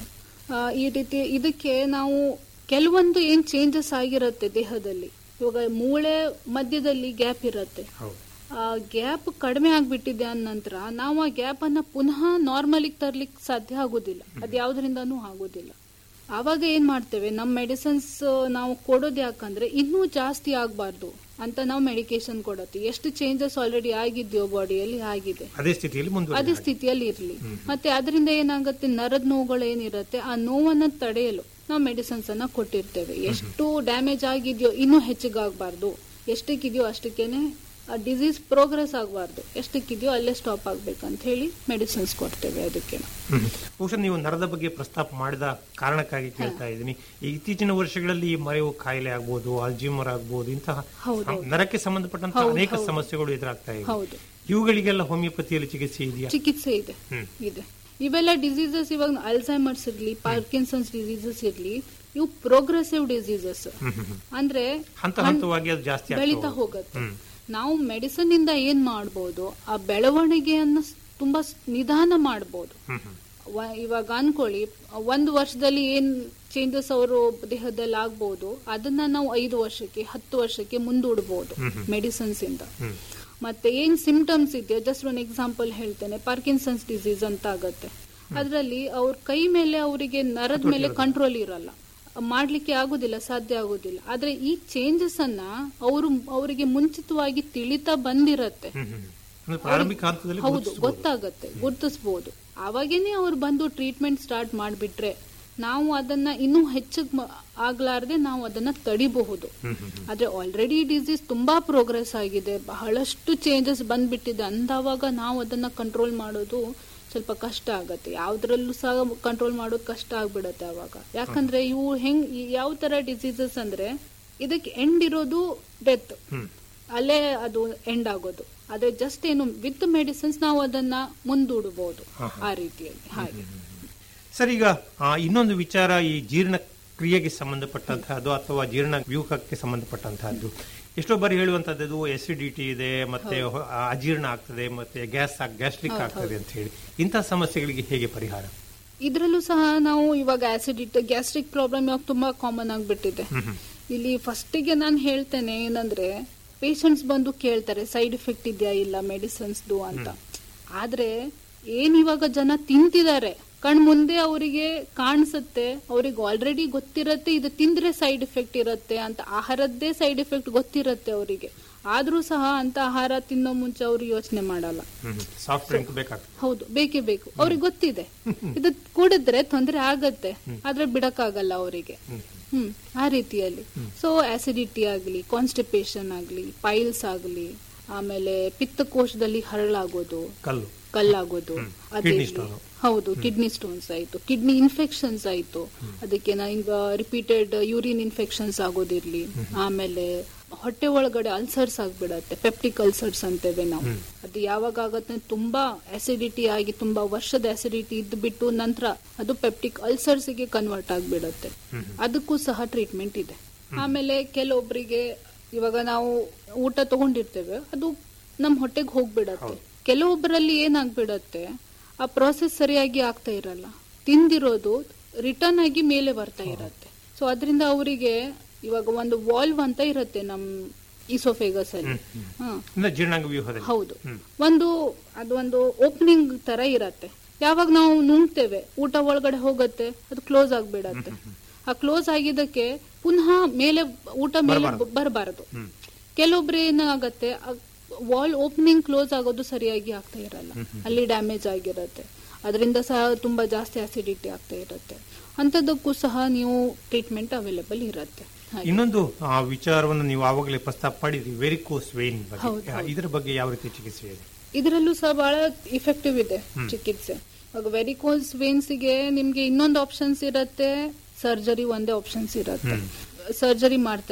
ಈ ರೀತಿ ಇದಕ್ಕೆ ನಾವು ಕೆಲವೊಂದು ಏನ್ ಚೇಂಜಸ್ ಆಗಿರುತ್ತೆ ದೇಹದಲ್ಲಿ ಇವಾಗ ಮೂಳೆ ಮಧ್ಯದಲ್ಲಿ ಗ್ಯಾಪ್ ಇರುತ್ತೆ ಹೌದು ಆ ಗ್ಯಾಪ್ ಕಡಿಮೆ ಆಗ್ಬಿಟ್ಟಿದೆ ಅಂದ ನಂತರ ನಾವು ಆ ಗ್ಯಾಪ್ ಅನ್ನ ಪುನಃ ನಾರ್ಮಲಿಗೆ ತರ್ಲಿಕ್ಕೆ ಸಾಧ್ಯ ಆಗೋದಿಲ್ಲ ಅದು ಯಾವ್ದ್ರಿಂದನೂ ಆಗೋದಿಲ್ಲ ಆವಾಗ ಏನ್ ಮಾಡ್ತೇವೆ ನಮ್ಮ ಮೆಡಿಸಿನ್ಸ್ ನಾವು ಕೊಡೋದು ಯಾಕಂದ್ರೆ ಇನ್ನೂ ಜಾಸ್ತಿ ಆಗಬಾರ್ದು ಅಂತ ನಾವು ಮೆಡಿಕೇಶನ್ ಕೊಡತ್ತೆ ಎಷ್ಟು ಚೇಂಜಸ್ ಆಲ್ರೆಡಿ ಆಗಿದೆಯೋ ಬಾಡಿಯಲ್ಲಿ ಆಗಿದೆ ಅದೇ ಸ್ಥಿತಿಯಲ್ಲಿ ಅದೇ ಮುಂದುವರೆದ ಸ್ಥಿತಿಯಲ್ಲಿ ಇರಲಿ ಮತ್ತೆ ಅದರಿಂದ ಏನಾಗುತ್ತೆ ನರದ ನೋವುಗಳು ಏನಿರುತ್ತೆ ಆ ನೋವನ್ನ ತಡೆಯಲು ನಾವು ಮೆಡಿಸಿನ್ಸ್ ಅನ್ನ ಕೊಟ್ಟಿರ್ತೇವೆ ಎಷ್ಟು ಡ್ಯಾಮೇಜ್ ಆಗಿದೆಯೋ ಇನ್ನೂ ಹೆಚ್ಚಿಗಾಗಬಾರ್ದು ಎಷ್ಟಕ್ಕಿದೆಯೋ ಅಷ್ಟಕ್ಕೇನೆ ಆ ಡಿಸೀಸ್ ಪ್ರೋಗ್ರೆಸ್ ಆಗಬಾರ್ದು ಎಷ್ಟಕ್ಕಿದೆಯೋ ಅಲ್ಲೇ ಸ್ಟಾಪ್ ಆಗ್ಬೇಕಂತ ಹೇಳಿ ಮೆಡಿಸಿನ್ಸ್ ಕೊಡ್ತೇವೆ ಅದಕ್ಕೆ ನಾವು. ಹ್ಮ್. ಬಹುಶಃ ನೀವು ನರದ ಬಗ್ಗೆ ಪ್ರಸ್ತಾಪ ಮಾಡಿದ ಕಾರಣಕ್ಕಾಗಿ ಕೇಳ್ತಾ ಇದ್ದೀನಿ ಈ ಇತ್ತೀಚಿನ ವರ್ಷಗಳಲ್ಲಿ ಈ ಮರೆವು ಕಾಯಿಲೆ ಆಗ್ಬೋದು ಅಲ್ಜಿಮರ್ ಆಗ್ಬೋದು ಇಂತಹ ಹೌದು, ಸಂ- ನರಕ್ಕೆ ಸಂಬಂಧಪಟ್ಟಂತಹ ಹೌದು, ಅನೇಕ ಹೌದು. ಸಮಸ್ಯೆಗಳು ಎದುರಾಗ್ತಾ ಇವೆ ಹೌದು ಇವುಗಳಿಗೆಲ್ಲ ಹೋಮಿಯೋಪತಿಯಲ್ಲಿ ಚಿಕಿತ್ಸೆ ಇದೆಯಾ ಚಿಕಿತ್ಸೆ ಇದೆ ಹ್ಮ್. ಇದೆ ಇವೆಲ್ಲ ಡಿಸೀಸಸ್ ಇವಾಗ ಅಲ್ಝೈಮರ್ಸ್ ಇರ್ಲಿ ಪಾರ್ಕಿನ್ಸನ್ಸ್ ಡಿಸೀಸಸ್ ಇರ್ಲಿ ಇವು ಪ್ರೋಗ್ರೆಸಿವ್ ಡಿಸೀಸಸ್ ಹ್ಮ್, ಹ್ಮ್, ಹ್ಮ್. ಅಂದ್ರೆ ಹಂತ ಹಂತವಾಗಿ ಅದು ಜಾಸ್ತಿ ಆಗ್ತಾ ಬೆಳೀತಾ ಹೋಗುತ್ತೆ. ಹೋಗುತ್ತೆ ಹ್ಮ್. ನಾವು ಮೆಡಿಸಿನ್ ಇಂದ ಏನ್ ಮಾಡ್ಬೋದು ಆ ಬೆಳವಣಿಗೆಯನ್ನ ಸ್- ತುಂಬಾ ಸ್- ನಿಧಾನ ಮಾಡ್ಬೋದು ಹ್ಮ್, ಹ್ಮ್. ವ- ಇವಾಗ ಅನ್ಕೊಳ್ಳಿ ಒಂದು ವರ್ಷದಲ್ಲಿ ಏನ್ ಚೇಂಜಸ್ ಅವರು ದೇಹದಲ್ಲಿ ಆಗ್ಬೋದು ಅದನ್ನ ನಾವು ಐದು ವರ್ಷಕ್ಕೆ ಹತ್ತು ವರ್ಷಕ್ಕೆ ಮುಂದೂಡಬಹುದು ಮೆಡಿಸಿನ್ಸ್ ಇಂದ ಹ್ಮ್. ಮತ್ತೆ ಏನ್ ಸಿಂಪ್ಟಮ್ಸ್ ಇದೆಯೋ ಜಸ್ಟ್ ಒಂದು ಎಕ್ಸಾಂಪಲ್ ಹೇಳ್ತೇನೆ ಪಾರ್ಕಿನ್ಸನ್ಸ್ ಡಿಸೀಸ್ ಅಂತ ಆಗತ್ತೆ ಅದರಲ್ಲಿ ಅವ್ರ ಕೈ ಮೇಲೆ ಅವರಿಗೆ ನರದ ಮೇಲೆ ಕಂಟ್ರೋಲ್ ಇರಲ್ಲ ಮಾಡ್ಲಿಕ್ಕೆ ಆಗುದಿಲ್ಲ ಸಾಧ್ಯ ಆಗುದಿಲ್ಲ ಆದ್ರೆ ಈ ಚೇಂಜಸ್ ಅನ್ನ ಅವರು ಅವರಿಗೆ ಮುಂಚಿತವಾಗಿ ತಿಳಿತಾ ಬಂದಿರತ್ತೆ ಹ್ಮ್, ಹ್ಮ್. ಅಂದ್ರೆ ಪ್ರಾರಂಭಿಕ ಹಂತದಲ್ಲಿ ಹೌದು ಗುರುತಿಸ್ಬೋದು. ಗೊತ್ತಾಗತ್ತೆ ಗುರ್ತಿಸಬಹುದು ಅವಾಗೇನೆ ಅವ್ರು ಬಂದು ಟ್ರೀಟ್ಮೆಂಟ್ ಸ್ಟಾರ್ಟ್ ಮಾಡ್ಬಿಟ್ರೆ ನಾವು ಅದನ್ನ ಇನ್ನೂ ಹೆಚ್ಚಿಗೆ ಆಗ್ಲಾರ್ದೆ ನಾವು ಅದನ್ನ ತಡಿಬಹುದು ಹ್ಮ್, ಹ್ಮ್, ಹ್ಮ್. ಆದ್ರೆ ಆಲ್ರೆಡಿ ಡಿಸೀಸ್ ತುಂಬಾ ಪ್ರೋಗ್ರೆಸ್ ಆಗಿದೆ ಬಹಳಷ್ಟು ಚೇಂಜಸ್ ಬಂದ್ಬಿಟ್ಟಿದೆ ಅಂದವಾಗ ನಾವು ಅದನ್ನ ಕಂಟ್ರೋಲ್ ಮಾಡೋದು ಸ್ವಲ್ಪ ಕಷ್ಟ ಆಗತ್ತೆ ಯಾವ್ದ್ರಲ್ಲೂ ಸಹ ಕಂಟ್ರೋಲ್ ಮಾಡೋದು ಕಷ್ಟ ಆಗ್ಬಿಡತ್ತೆ ಅವಾಗ ಯಾಕಂದ್ರೆ ಇವು ಹೆಂಗ್ ಯಾವ ತರ ಡಿಸೀಸಸ್ ಅಂದ್ರೆ ಇದಕ್ಕೆ ಎಂಡ್ ಇರೋದು ಡೆತ್ ಹ್ಮ್. ಅಲ್ಲೇ ಅದು ಎಂಡ್ ಆಗೋದು ಆದ್ರೆ ಜಸ್ಟ್ ಏನು ವಿತ್ ಮೆಡಿಸಿನ್ಸ್ ನಾವು ಅದನ್ನ ಮುಂದೂಡಬಹುದು ಆ ರೀತಿಯಲ್ಲಿ ಹಾಗೆ ಸರ್ ಈಗ ಆ, ಇನ್ನೊಂದು ವಿಚಾರ ಈ ಜೀರ್ಣ ಕ್ರಿಯೆಗೆ ಸಂಬಂಧಪಟ್ಟಂತಹದ್ದು ಅಥವಾ ಜೀರ್ಣ ವ್ಯೂಹಕ್ಕೆ ಸಂಬಂಧಪಟ್ಟಂತಹದ್ದು ಎಷ್ಟೋ ಬಾರಿ ಹೇಳುವಂತದ್ದು ಎಸಿಡಿಟಿ ಇದೆ ಮತ್ತೆ ಹೊ- ಆ, ಅಜೀರ್ಣ ಆಗ್ತದೆ ಮತ್ತೆ ಗ್ಯಾಸ್ ಗ್ಯಾಸ್ಟ್ರಿಕ್ ಆಗ್ತದೆ ಅಂತ ಹೇಳಿ ಇಂತಹ ಸಮಸ್ಯೆಗಳಿಗೆ ಹೇಗೆ ಪರಿಹಾರ ಇದ್ರಲ್ಲೂ ಸಹ ನಾವು ಇವಾಗ ಆಸಿಡಿಟಿ ಗ್ಯಾಸ್ಟ್ರಿಕ್ ಪ್ರಾಬ್ಲಮ್ ಇವಾಗ ತುಂಬಾ ಕಾಮನ್ ಆಗ್ಬಿಟ್ಟಿದೆ ಇಲ್ಲಿ ಫಸ್ಟಿಗೆ ನಾನು ಹೇಳ್ತೇನೆ ಏನಂದ್ರೆ ಪೇಷಂಟ್ಸ್ ಬಂದು ಕೇಳ್ತಾರೆ ಸೈಡ್ ಎಫೆಕ್ಟ್ ಇದೆಯಾ ಇಲ್ಲ ಮೆಡಿಸಿನ್ಸ್ದು ಅಂತ ಆದ್ರೆ ಏನ್ ಇವಾಗ ಜನ ತಿಂತಿದ್ದಾರೆ ಕಣ್ ಮುಂದೆ ಅವರಿಗೆ ಕಾಣಿಸುತ್ತೆ ಅವ್ರಿಗೆ ಆಲ್ರೆಡಿ ಗೊತ್ತಿರತ್ತೆ ಇದು ತಿಂದ್ರೆ ಸೈಡ್ ಎಫೆಕ್ಟ್ ಇರುತ್ತೆ ಅಂತ ಆಹಾರದ್ದೇ ಸೈಡ್ ಎಫೆಕ್ಟ್ ಗೊತ್ತಿರತ್ತೆ ಅವರಿಗೆ ಆದ್ರೂ ಸಹ ಅಂತ ಆಹಾರ ತಿನ್ನೋ ಮುಂಚೆ ಅವ್ರು ಯೋಚನೆ ಮಾಡಲ್ಲ ಸಾಫ್ಟ್ ಡ್ರಿಂಕ್ ಬೇಕಾಗ್ತದೆ ಹೌದು ಬೇಕೇ ಬೇಕು ಅವ್ರಿಗೆ ಗೊತ್ತಿದೆ ಇದು ಕುಡಿದ್ರೆ ತೊಂದರೆ ಆಗತ್ತೆ ಆದ್ರೆ ಬಿಡಕ್ಕಾಗಲ್ಲ ಅವರಿಗೆ ಹ್ಮ್ ಆ ರೀತಿಯಲ್ಲಿ ಸೊ ಆಸಿಡಿಟಿ ಆಗಲಿ ಕಾನ್ಸ್ಟಿಪೇಷನ್ ಆಗಲಿ ಪೈಲ್ಸ್ ಆಗಲಿ ಆಮೇಲೆ ಪಿತ್ತಕೋಶದಲ್ಲಿ ಹರಳಾಗೋದು ಕಲ್ಲು ಕಲ್ಲಾಗೋದು ಅದೇ Kidney ಇರ್ಲಿ. stone. ಹೌದು ಕಿಡ್ನಿ ಸ್ಟೋನ್ಸ್ ಆಯ್ತು ಕಿಡ್ನಿ ಇನ್ಫೆಕ್ಷನ್ಸ್ ಆಯ್ತು ಅದಕ್ಕೆ ಈಗ ರಿಪೀಟೆಡ್ ಯೂರಿನ್ ಇನ್ಫೆಕ್ಷನ್ಸ್ ಆಗೋದಿರ್ಲಿ ಆಮೇಲೆ ಹೊಟ್ಟೆ ಒಳಗಡೆ ಅಲ್ಸರ್ಸ್ ಆಗ್ಬಿಡತ್ತೆ ಪೆಪ್ಟಿಕ್ ಅಲ್ಸರ್ಸ್ ಅಂತೇವೆ ನಾವು ಅದು ಯಾವಾಗ ಆಗತ್ತೆ ತುಂಬಾ ಅಸಿಡಿಟಿ ಆಗಿ ತುಂಬಾ ವರ್ಷದ ಅಸಿಡಿಟಿ ಇದ್ದು ಬಿಟ್ಟು ನಂತರ ಅದು ಪೆಪ್ಟಿಕ್ ಅಲ್ಸರ್ಸ್ ಗೆ ಕನ್ವರ್ಟ್ ಆಗ್ಬಿಡತ್ತೆ ಅದಕ್ಕೂ ಸಹ ಟ್ರೀಟ್ಮೆಂಟ್ ಇದೆ ಆಮೇಲೆ ಕೆಲವೊಬ್ಬರಿಗೆ ಇವಾಗ ನಾವು ಊಟ ತಗೊಂಡಿರ್ತೇವೆ ಅದು ನಮ್ ಹೊಟ್ಟೆಗೆ ಹೋಗ್ಬಿಡತ್ತೆ ಕೆಲವೊಬ್ಬರಲ್ಲಿ ಏನಾಗ್ಬಿಡತ್ತೆ ಆ ಪ್ರಾಸೆಸ್ ಸರಿಯಾಗಿ ಆಗ್ತಾ ಇರಲ್ಲ ತಿಂದಿರೋದು ರಿಟರ್ನ್ ಆಗಿ ಮೇಲೆ ಬರ್ತಾ ಇರತ್ತೆ ಸೊ ಅದರಿಂದ ಅವರಿಗೆ ಇವಾಗ ಒಂದು ವಾಲ್ವ್ ಅಂತ ಇರುತ್ತೆ ನಮ್ ಇಸೋಫೇಗಸ್ ಅಲ್ಲಿ ಹ. ಅಂದ್ರೆ ಜೀರ್ಣಾಂಗ ವ್ಯೂಹದಲ್ಲಿ ಹೌದು ಒಂದು ಅದು ಒಂದು ಓಪನಿಂಗ್ ತರ ಇರತ್ತೆ ಯಾವಾಗ ನಾವು ನುಂಗ್ತೇವೆ ಊಟ ಒಳಗಡೆ ಹೋಗತ್ತೆ ಅದು ಕ್ಲೋಸ್ ಆಗ್ಬಿಡತ್ತೆ ಆ ಕ್ಲೋಸ್ ಆಗಿದ್ದಕ್ಕೆ ಪುನಃ ಮೇಲೆ ಊಟ ಮೇಲೆ ಬರಬಾರದು ಕೆಲವೊಬ್ರು ಏನಾಗತ್ತೆ ವಾಲ್ ಓಪನಿಂಗ್ ಕ್ಲೋಸ್ ಆಗೋದು ಸರಿಯಾಗಿ ಆಗ್ತಾ ಇರಲ್ಲ ಅಲ್ಲಿ ಡ್ಯಾಮೇಜ್ ಆಗಿರತ್ತೆ ಅದರಿಂದ ಸಹ ತುಂಬಾ ಜಾಸ್ತಿ ಆಸಿಡಿಟಿ ಆಗ್ತಾ ಇರತ್ತೆ ಅಂತದಕ್ಕೂ ಸಹ ನೀವು ಟ್ರೀಟ್ಮೆಂಟ್ ಅವೈಲೇಬಲ್ ಇರತ್ತೆ ಹಾಗೆ. ಇನ್ನೊಂದು ಆ, ವಿಚಾರವನ್ನು ನೀವು ಆವಾಗಲೇ ಪ್ರಸ್ತಾಪ ಮಾಡಿದ್ರಿ ವೆರಿಕೋಸ್ ವೇನ್ ಬಗ್ಗೆ ಹೌದು, ಆ, ಇದರ ಬಗ್ಗೆ ಯಾವ ರೀತಿ ಚಿಕಿತ್ಸೆ ಇದೆ ಇದರಲ್ಲೂ ಸಹ ಬಹಳ ಇಫೆಕ್ಟಿವ್ ಇದೆ ಚಿಕಿತ್ಸೆ ಇವಾಗ ವೆರಿಕೋಸ್ ವೇನ್ಸ್ ಗೆ ನಿಮ್ಗೆ ಇನ್ನೊಂದು ಆಪ್ಷನ್ಸ್ ಇರತ್ತೆ ಸರ್ಜರಿ ಒಂದೇ ಆಪ್ಷನ್ಸ್ ಇರತ್ತೆ ಸರ್ಜರಿ ಮಾಡ್ತಾರೆ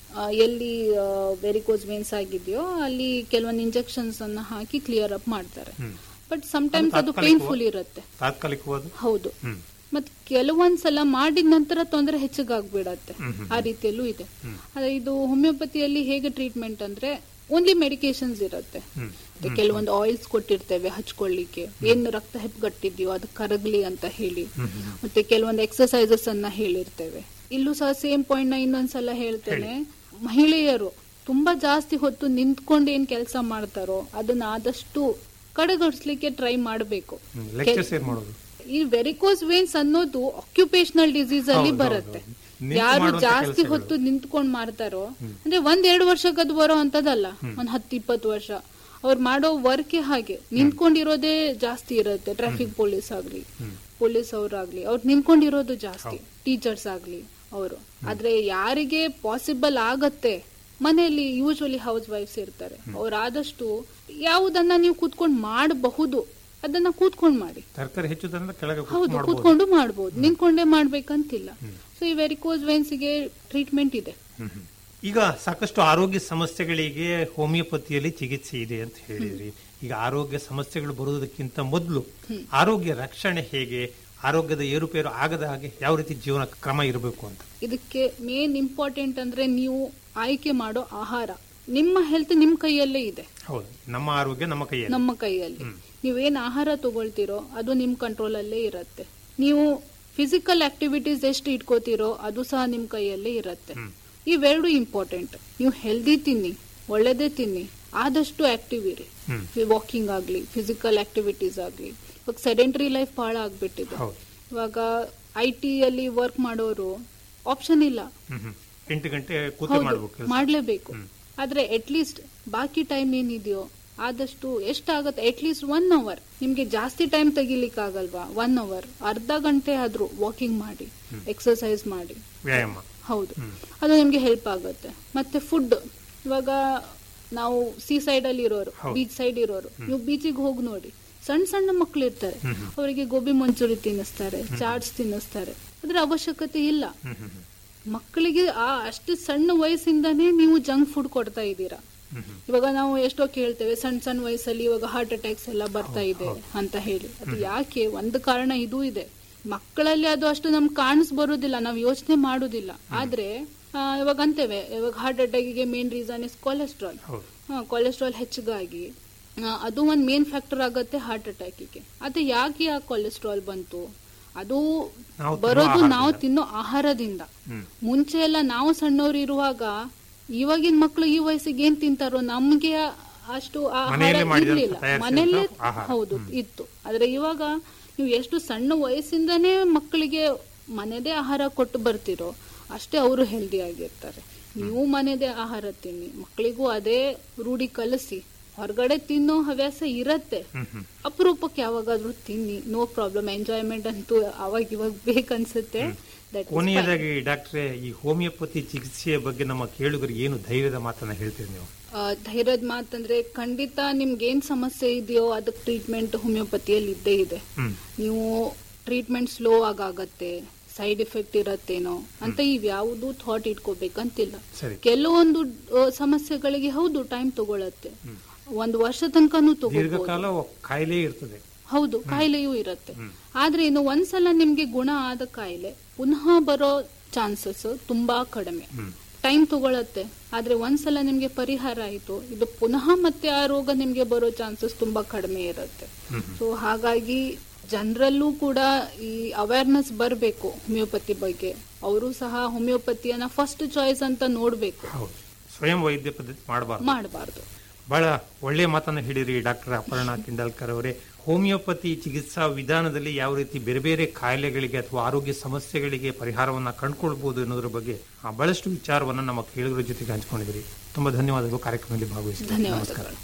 ಆ, ಎಲ್ಲಿ ವೆರಿಕೋಸ್ ವೇನ್ಸ್ ಆಗಿದೆಯೋ ಅಲ್ಲಿ ಕೆಲವೊಂದು ಇಂಜೆಕ್ಷನ್ಸ್ ಅನ್ನ ಹಾಕಿ ಕ್ಲಿಯರ್ ಅಪ್ ಮಾಡ್ತಾರೆ ಬಟ್ ಸಮಟೈಮ್ಸ್ ಅದು ಪೇನ್ಫುಲ್ ಇರುತ್ತೆ ತಾತ್ಕಾಲಿಕವಾದ ಹೌದು ಹ್ಮ್ ಮತ್ ಕೆಲವೊಂದ್ಸಲ ಮಾಡಿದ ನಂತರ ತೊಂದರೆ ಹೆಚ್ಚಿಗಾಗ್ಬಿಡತ್ತೆ ಆ ರೀತಿಯಲ್ಲೂ ಇದೆ ಆದ್ರೆ ಇದು ಹೋಮಿಯೋಪತಿಯಲ್ಲಿ ಹೇಗೆ ಟ್ರೀಟ್ಮೆಂಟ್ ಅಂದ್ರೆ ಓನ್ಲಿ ಮೆಡಿಕೇಶನ್ಸ್ ಇರುತ್ತೆ ಮತ್ತೆ ಕೆಲವೊಂದು ಆಯಿಲ್ಸ್ ಕೊಟ್ಟಿರ್ತೇವೆ ಹಚ್ಕೊಳ್ಳಿಕ್ಕೆ ಏನ್ ರಕ್ತ ಹೆಪ್ಪುಗಟ್ಟಿದ್ಯೋ ಅದು ಕರಗ್ಲಿ ಅಂತ ಹೇಳಿ ಮತ್ತೆ ಕೆಲವೊಂದು ಎಕ್ಸರ್ಸೈಸಸ್ ಅನ್ನ ಹೇಳಿರ್ತೇವೆ ಇಲ್ಲೂ ಸಹ ಸೇಮ್ ಪಾಯಿಂಟ್ ನ ಇನ್ನೊಂದ್ಸಲ ಹೇಳ್ತೇನೆ ಮಹಿಳೆಯರು ತುಂಬಾ ಜಾಸ್ತಿ ಹೊತ್ತು ನಿಂತ್ಕೊಂಡು ಏನ್ ಕೆಲಸ ಮಾಡ್ತಾರೋ ಅದನ್ನ ಆದಷ್ಟು ಕಡೆಗಣಿಸ್ಲಿಕ್ಕೆ ಟ್ರೈ ಮಾಡಬೇಕು ಲೆಕ್ಚರ್ಸ್ ಏನ್ ಮಾಡೋದು ಈ ವೆರಿಕೋಸ್ ವೇನ್ಸ್ ಅನ್ನೋದು ಆಕ್ಯುಪೇಶನಲ್ ಡಿಸೀಸ್ ಅಲ್ಲಿ ಹೌದು, ಬರುತ್ತೆ ಹೌದು. ನಿಂತು ಯಾರು ಮಾಡುವಂತ ಜಾಸ್ತಿ ಕೆಲ್ಸಗಳು. ಹೊತ್ತು ನಿಂತ್ಕೊಂಡ್ ಮಾಡ್ತಾರೋ ಅಂದ್ರೆ ಒಂದ್ ಎರಡು ವರ್ಷಕ್ಕೆ ಅದು ಬರೋ ಅಂತದಲ್ಲ ಒಂದ್ ಹತ್ತು ಇಪ್ಪತ್ತು ವರ್ಷ ಅವ್ರು ಮಾಡೋ ವರ್ಕೆ ಹಾಗೆ ನಿಂತ್ಕೊಂಡಿರೋದೇ ಜಾಸ್ತಿ ಇರುತ್ತೆ ಟ್ರಾಫಿಕ್ ಪೊಲೀಸ್ ಆಗ್ಲಿ ಪೊಲೀಸ್ ಅವ್ರಾಗ್ಲಿ ಅವ್ರು ನಿಂತ್ಕೊಂಡಿರೋದು ಜಾಸ್ತಿ ಟೀಚರ್ಸ್ ಆಗ್ಲಿ ಅವರು ಆದ್ರೆ ಯಾರಿಗೆ ಪಾಸಿಬಲ್ ಆಗತ್ತೆ ಮನೆಯಲ್ಲಿ ಯೂಶುವಲಿ ಹೌಸ್ ವೈಫ್ಸ್ ಇರ್ತಾರೆ ಅವ್ರು ಆದಷ್ಟು ಯಾವುದನ್ನ ನೀವು ಕೂತ್ಕೊಂಡು ಮಾಡಬಹುದು ಅದನ್ನ ಕೂತ್ಕೊಂಡು ಮಾಡಿ ತರಕಾರಿ ಹೆಚ್ಚುದಂದ್ರೆ ಕೆಳಗೆ ಕೂತು ಹೌದು ಮಾಡ್ಬೋದು. ಕೂತ್ಕೊಂಡು ಮಾಡಬಹುದು ನಿಂತ್ಕೊಂಡೇ ಮಾಡ್ಬೇಕಂತಿಲ್ಲ ಸೊ ಈ ವೆರಿಕೋಸ್ ಗೆ ಟ್ರೀಟ್ಮೆಂಟ್ ಇದೆ ಹ್ಮ್, ಹ್ಮ್. ಈಗ ಸಾಕಷ್ಟು ಆರೋಗ್ಯ ಸಮಸ್ಯೆಗಳಿಗೆ ಹೋಮಿಯೋಪತಿಯಲ್ಲಿ ಚಿಕಿತ್ಸೆ ಇದೆ ಅಂತ ಹೇಳಿದ್ರಿ ಈಗ ಆರೋಗ್ಯ ಸಮಸ್ಯೆಗಳು ಬರುವುದಕ್ಕಿಂತ ಮೊದಲು ಆರೋಗ್ಯ ರಕ್ಷಣೆ ಹೇಗೆ ಆರೋಗ್ಯದ ಏರುಪೇರು ಆಗದ ಹಾಗೆ ಯಾವ ರೀತಿ ಜೀವನ ಕ್ರಮ ಇರಬೇಕು ಅಂತ ಇದಕ್ಕೆ ಮೇನ್ ಇಂಪಾರ್ಟೆಂಟ್ ಅಂದ್ರೆ ನೀವು ಆಯ್ಕೆ ಮಾಡೋ ಆಹಾರ ನಿಮ್ಮ ಹೆಲ್ತ್ ನಿಮ್ ಕೈಯಲ್ಲೇ ಇದೆ ಹೌದು ನಮ್ಮ ಆರೋಗ್ಯ ನಮ್ಮ ಕೈಯಲ್ಲಿ ನಮ್ಮ ಕೈಯಲ್ಲಿ ನೀವೇನ್ ಆಹಾರ ತಗೊಳ್ತೀರೋ ಅದು ನಿಮ್ ಕಂಟ್ರೋಲ್ ಅಲ್ಲೇ ಇರತ್ತೆ ನೀವು ಫಿಸಿಕಲ್ ಆಕ್ಟಿವಿಟೀಸ್ ಎಷ್ಟು ಇಟ್ಕೋತೀರೋ ಅದು ಸಹ ನಿಮ್ ಕೈಯಲ್ಲೇ ಇರತ್ತೆ ಇವೆರಡು ಇಂಪಾರ್ಟೆಂಟ್ ನೀವು ಹೆಲ್ದಿ ತಿನ್ನಿ ಒಳ್ಳೇದೇ ತಿನ್ನಿ ಆದಷ್ಟು ಆಕ್ಟಿವ್ ಇರಿ ಹ್ಮ್. ವಾಕಿಂಗ್ ಆಗ್ಲಿ ಫಿಸಿಕಲ್ ಆಕ್ಟಿವಿಟೀಸ್ ಆಗ್ಲಿ ಇವಾಗ ಸೆಡೆಂಟರಿ ಲೈಫ್ ಬಹಳ ಆಗ್ಬಿಟ್ಟಿದೆ ಹೌದು ಇವಾಗ ಐ ಟಿ ಅಲ್ಲಿ ವರ್ಕ್ ಮಾಡೋರು ಆಪ್ಷನ್ ಇಲ್ಲ ಹ್ಮ್ ಹ್ಮ್. ಎಂಟು ಗಂಟೆ ಕೂತು ಹೌದು ಮಾಡ್ಬೇಕು ಕೆಲ್ಸ. ಮಾಡ್ಲೇಬೇಕು ಆದ್ರೆ ಅಟ್ಲೀಸ್ಟ್ ಬಾಕಿ ಟೈಮ್ ಏನಿದೆಯೋ ಆದಷ್ಟು ಎಷ್ಟಾಗತ್ತೆ ಅಟ್ಲೀಸ್ಟ್ ಒನ್ ಅವರ್ ನಿಮ್ಗೆ ಜಾಸ್ತಿ ಟೈಮ್ ತೆಗಿಲಿಕ್ಕೆ ಆಗಲ್ವಾ ಒನ್ ಅವರ್ ಅರ್ಧ ಗಂಟೆ ಆದ್ರೂ ವಾಕಿಂಗ್ ಮಾಡಿ ಎಕ್ಸರ್ಸೈಸ್ ಮಾಡಿ ವ್ಯಾಯಾಮ ಹೌದು ಅದು ನಿಮ್ಗೆ ಹೆಲ್ಪ್ ಆಗುತ್ತೆ ಮತ್ತೆ ಫುಡ್ ಇವಾಗ ನಾವು ಸಿ ಸೈಡ್ ಅಲ್ಲಿ ಇರೋರು ಹೌದು. ಬೀಚ್ ಸೈಡ್ ಇರೋರು ನೀವು ಬೀಚಿಗೆ ಹೋಗಿ ನೋಡಿ ಸಣ್ಣ ಸಣ್ಣ ಮಕ್ಳು ಇರ್ತಾರೆ ಅವರಿಗೆ ಗೋಬಿ ಮಂಚೂರಿ ತಿನ್ನಿಸ್ತಾರೆ ಚಾಟ್ಸ್ ತಿನ್ನಿಸ್ತಾರೆ ಅದ್ರ ಅವಶ್ಯಕತೆ ಇಲ್ಲ ಹ್ಮ್ ಹ್ಮ್ ಹ್ಮ್. ಮಕ್ಕಳಿಗೆ ಆ ಅಷ್ಟು ಸಣ್ಣ ವಯಸ್ಸಿಂದಾನೇ ನೀವು ಜಂಕ್ ಫುಡ್ ಕೊಡ್ತಾ ಇದ್ದೀರಾ ಹ್ಮ್ ಹ್ಮ್. ಇವಾಗ ನಾವು ಎಷ್ಟೋ ಕೇಳ್ತೇವೆ ಸಣ್ಣ ಸಣ್ಣ ವಯಸ್ಸಲ್ಲಿ ಇವಾಗ ಹಾರ್ಟ್ ಅಟ್ಯಾಕ್ಸ್ ಎಲ್ಲ ಬರ್ತಾ ಇದೆ ಅಂತ ಹೇಳಿ ಅದು ಯಾಕೆ ಒಂದು ಕಾರಣ ಇದು ಇದೆ ಮಕ್ಕಳಲ್ಲಿ ಅದು ಅಷ್ಟು ನಮ್ಗೆ ಕಾಣಿಸ್ ಬರುದಿಲ್ಲ ನಾವು ಯೋಚನೆ ಮಾಡುದಿಲ್ಲ ಆದ್ರೆ ಆ, ಇವಾಗ ಅಂತೇವೆ ಇವಾಗ ಹಾರ್ಟ್ ಅಟ್ಯಾಕಿಗೆ ಮೇನ್ ರೀಸನ್ ಇಸ್ ಕೊಲೆಸ್ಟ್ರಾಲ್ ಹೌದು ಕೊಲೆಸ್ಟ್ರಾಲ್ ಹೆಚ್ಚಿಗಾಗಿ ಆ, ಅದು ಒಂದು ಮೇನ್ ಫ್ಯಾಕ್ಟರ್ ಆಗುತ್ತೆ ಹಾರ್ಟ್ ಅಟ್ಯಾಕಿಗೆ ಅದೇ ಯಾಕೆ ಆ ಕೊಲೆಸ್ಟ್ರಾಲ್ ಬಂತು ಅದು ನಾವು ತಿನ್ನೋ ಬರೋದು ಆಹಾರದಿಂದ. ನಾವು ತಿನ್ನೋ ಆಹಾರದಿಂದ ಹ್ಮ್. ಮುಂಚೆ ಎಲ್ಲ ನಾವು ಸಣ್ಣವ್ರು ಇರುವಾಗ ಇವಾಗಿನ ಮಕ್ಕಳು ಈ ವಯಸ್ಸಿಗೆ ಏನ್ ತಿಂತಾರೋ ನಮ್ಗೆ ಅಷ್ಟು ಆಹಾರ ಮನೆಯಲ್ಲೇ ಮಾಡಿದಂತ ಇರ್ಲಿಲ್ಲ ತಯಾರಿಸಿದಂತ ಮನೆಯಲ್ಲೇ ಆಹಾರ. ಹೌದು ಇತ್ತು ಆದ್ರೆ ಇವಾಗ ನೀವು ಎಷ್ಟು ಸಣ್ಣ ವಯಸ್ಸಿಂದನೇ ಮಕ್ಕಳಿಗೆ ಮನೆದೇ ಆಹಾರ ಕೊಟ್ಟು ಬರ್ತಿರೋ ಅಷ್ಟೇ ಅವರು ಹೆಲ್ದಿ ಆಗಿರ್ತಾರೆ ನೀವು ಮನೆದೇ ಆಹಾರ ತಿನ್ನಿ ಮಕ್ಕಳಿಗೂ ಅದೇ ರೂಢಿ ಕಲಿಸಿ ಹೊರಗಡೆ ತಿನ್ನೋ ಹವ್ಯಾಸ ಇರತ್ತೆ ಹ್ಮ್ ಹ್ಮ್ ಅಪರೂಪಕ್ಕೆ ಯಾವಾಗಾದ್ರೂ ತಿನ್ನಿ ನೋ ಪ್ರಾಬ್ಲಮ್ ಎಂಜಾಯ್ಮೆಂಟ್ ಅಂತೂ ಅವಾಗ ಇವಾಗ ಬೇಕನ್ಸುತ್ತೆ That is fine. ಕೊನೆಯದಾಗಿ ಡಾಕ್ಟ್ರೆ ಈ ಹೋಮಿಯೋಪತಿ ಚಿಕಿತ್ಸೆಯ ಬಗ್ಗೆ ನಮ್ಮ ಕೇಳುಗರಿಗೆ ಏನು ಧೈರ್ಯದ ಮಾತನ್ನ ಹೇಳ್ತೀರಿ ನೀವು ಆ, ಧೈರ್ಯದ ಮಾತಂದ್ರೆ ಖಂಡಿತ ನಿಮ್ಗೆ ಏನ್ ಸಮಸ್ಯೆ ಇದೆಯೋ ಅದಕ್ಕೆ ಟ್ರೀಟ್ಮೆಂಟ್ ಹೋಮಿಯೋಪತಿಯಲ್ಲಿ ಇದ್ದೇ ಇದೆ ಹ್ಮ್ ನೀವು ಟ್ರೀಟ್ಮೆಂಟ್ ಸ್ಲೋ ಆಗಾಗತ್ತೆ ಸೈಡ್ ಎಫೆಕ್ಟ್ ಇರತ್ತೇನೋ ಅಂತ ಇವ್ಯಾವುದು ಥಾಟ್ ಇಟ್ಕೋಬೇಕಂತಿಲ್ಲ ಸರಿ ಕೆಲವೊಂದು ಆ, ಸಮಸ್ಯೆಗಳಿಗೆ ಹೌದು ಟೈಮ್ ತಗೊಳತ್ತೆ ಒಂದು ವರ್ಷ ತನಕನೂ ತಗೋಬಹುದು ದೀರ್ಘಕಾಲ ಕಾಯಿಲೆ ಇರ್ತದೆ ಹೌದು ಕಾಯಿಲೆಯೂ ಇರುತ್ತೆ ಆದ್ರೆ ಇನ್ನು ಒಂದ್ಸಲ ನಿಮ್ಗೆ ಗುಣ ಆದ ಕಾಯಿಲೆ ಪುನಃ ಬರೋ ಚಾನ್ಸಸ್ ತುಂಬಾ ಕಡಿಮೆ ಟೈಮ್ ತಗೊಳತ್ತೆ ಆದ್ರೆ ಒಂದ್ಸಲ ನಿಮ್ಗೆ ಪರಿಹಾರ ಆಯ್ತು ಇದು ಪುನಃ ಮತ್ತೆ ಆ ರೋಗ ನಿಮ್ಗೆ ಬರೋ ಚಾನ್ಸಸ್ ತುಂಬಾ ಕಡಿಮೆ ಇರುತ್ತೆ ಸೊ ಹಾಗಾಗಿ ಜನರಲ್ಲೂ ಕೂಡ ಈ ಅವೇರ್ನೆಸ್ ಬರಬೇಕು ಹೋಮಿಯೋಪತಿ ಬಗ್ಗೆ ಅವರು ಸಹ ಹೋಮಿಯೋಪತಿಯನ್ನ ಫಸ್ಟ್ ಚಾಯ್ಸ್ ಅಂತ ನೋಡ್ಬೇಕು ಹೌದು ಸ್ವಯಂ ವೈದ್ಯ ಪದ್ಧತಿ ಮಾಡಬಾರ್ದು ಮಾಡಬಾರ್ದು ಬಹಳ ಒಳ್ಳೆಯ ಮಾತನ್ನ ಹೇಳಿರಿ ಡಾಕ್ಟರ್ ಅಪರ್ಣಾ ಕಿಂಡಲ್ಕರ್ ಅವರೇ ಹೋಮಿಯೋಪತಿ ಚಿಕಿತ್ಸಾ ವಿಧಾನದಲ್ಲಿ ಯಾವ ರೀತಿ ಬೇರೆ ಬೇರೆ ಕಾಯಿಲೆಗಳಿಗೆ ಅಥವಾ ಆರೋಗ್ಯ ಸಮಸ್ಯೆಗಳಿಗೆ ಪರಿಹಾರವನ್ನ ಕಂಡುಕೊಳ್ಬಹುದು ಅನ್ನೋದ್ರ ಬಗ್ಗೆ ಆ, ಬಹಳಷ್ಟು ವಿಚಾರವನ್ನ ನಮ್ಮ ಕೇಳುಗರ ಜೊತೆಗೆ ಹಂಚಿಕೊಂಡಿದ್ರಿ ತುಂಬಾ ಧನ್ಯವಾದಗಳು ಕಾರ್ಯಕ್ರಮದಲ್ಲಿ ಭಾಗವಹಿಸಿದ ನಮಸ್ಕಾರ ಧನ್ಯವಾದಗಳು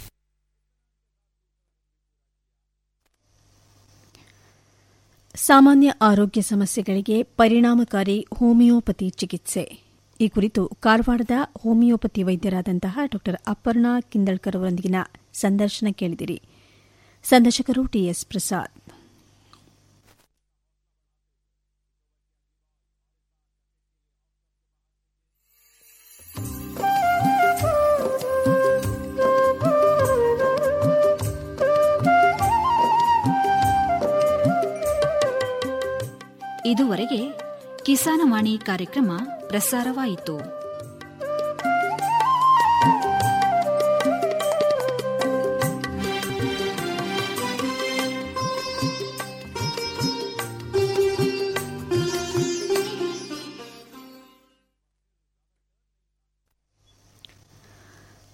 ಸಾಮಾನ್ಯ ಆರೋಗ್ಯ ಸಮಸ್ಯೆಗಳಿಗೆ ಪರಿಣಾಮಕಾರಿ ಹೋಮಿಯೋಪತಿ ಚಿಕಿತ್ಸೆ ಈ ಕುರಿತು ಕಾರವಾರದ ಹೋಮಿಯೋಪತಿ ವೈದ್ಯರಾದಂತಹ ಡಾ ಅಪರ್ಣಾ ಕಿಂದಳ್ಕರ್ ಅವರೊಂದಿಗಿನ ಸಂದರ್ಶನ ಕೇಳಿದಿರಿ ಸಂದರ್ಶಕರು ಟಿಎಸ್ ಪ್ರಸಾದ್ ಇದುವರೆಗೆ ಕಿಸಾನವಾಣಿ ಕಾರ್ಯಕ್ರಮ ಪ್ರಸಾರವಾಯಿತು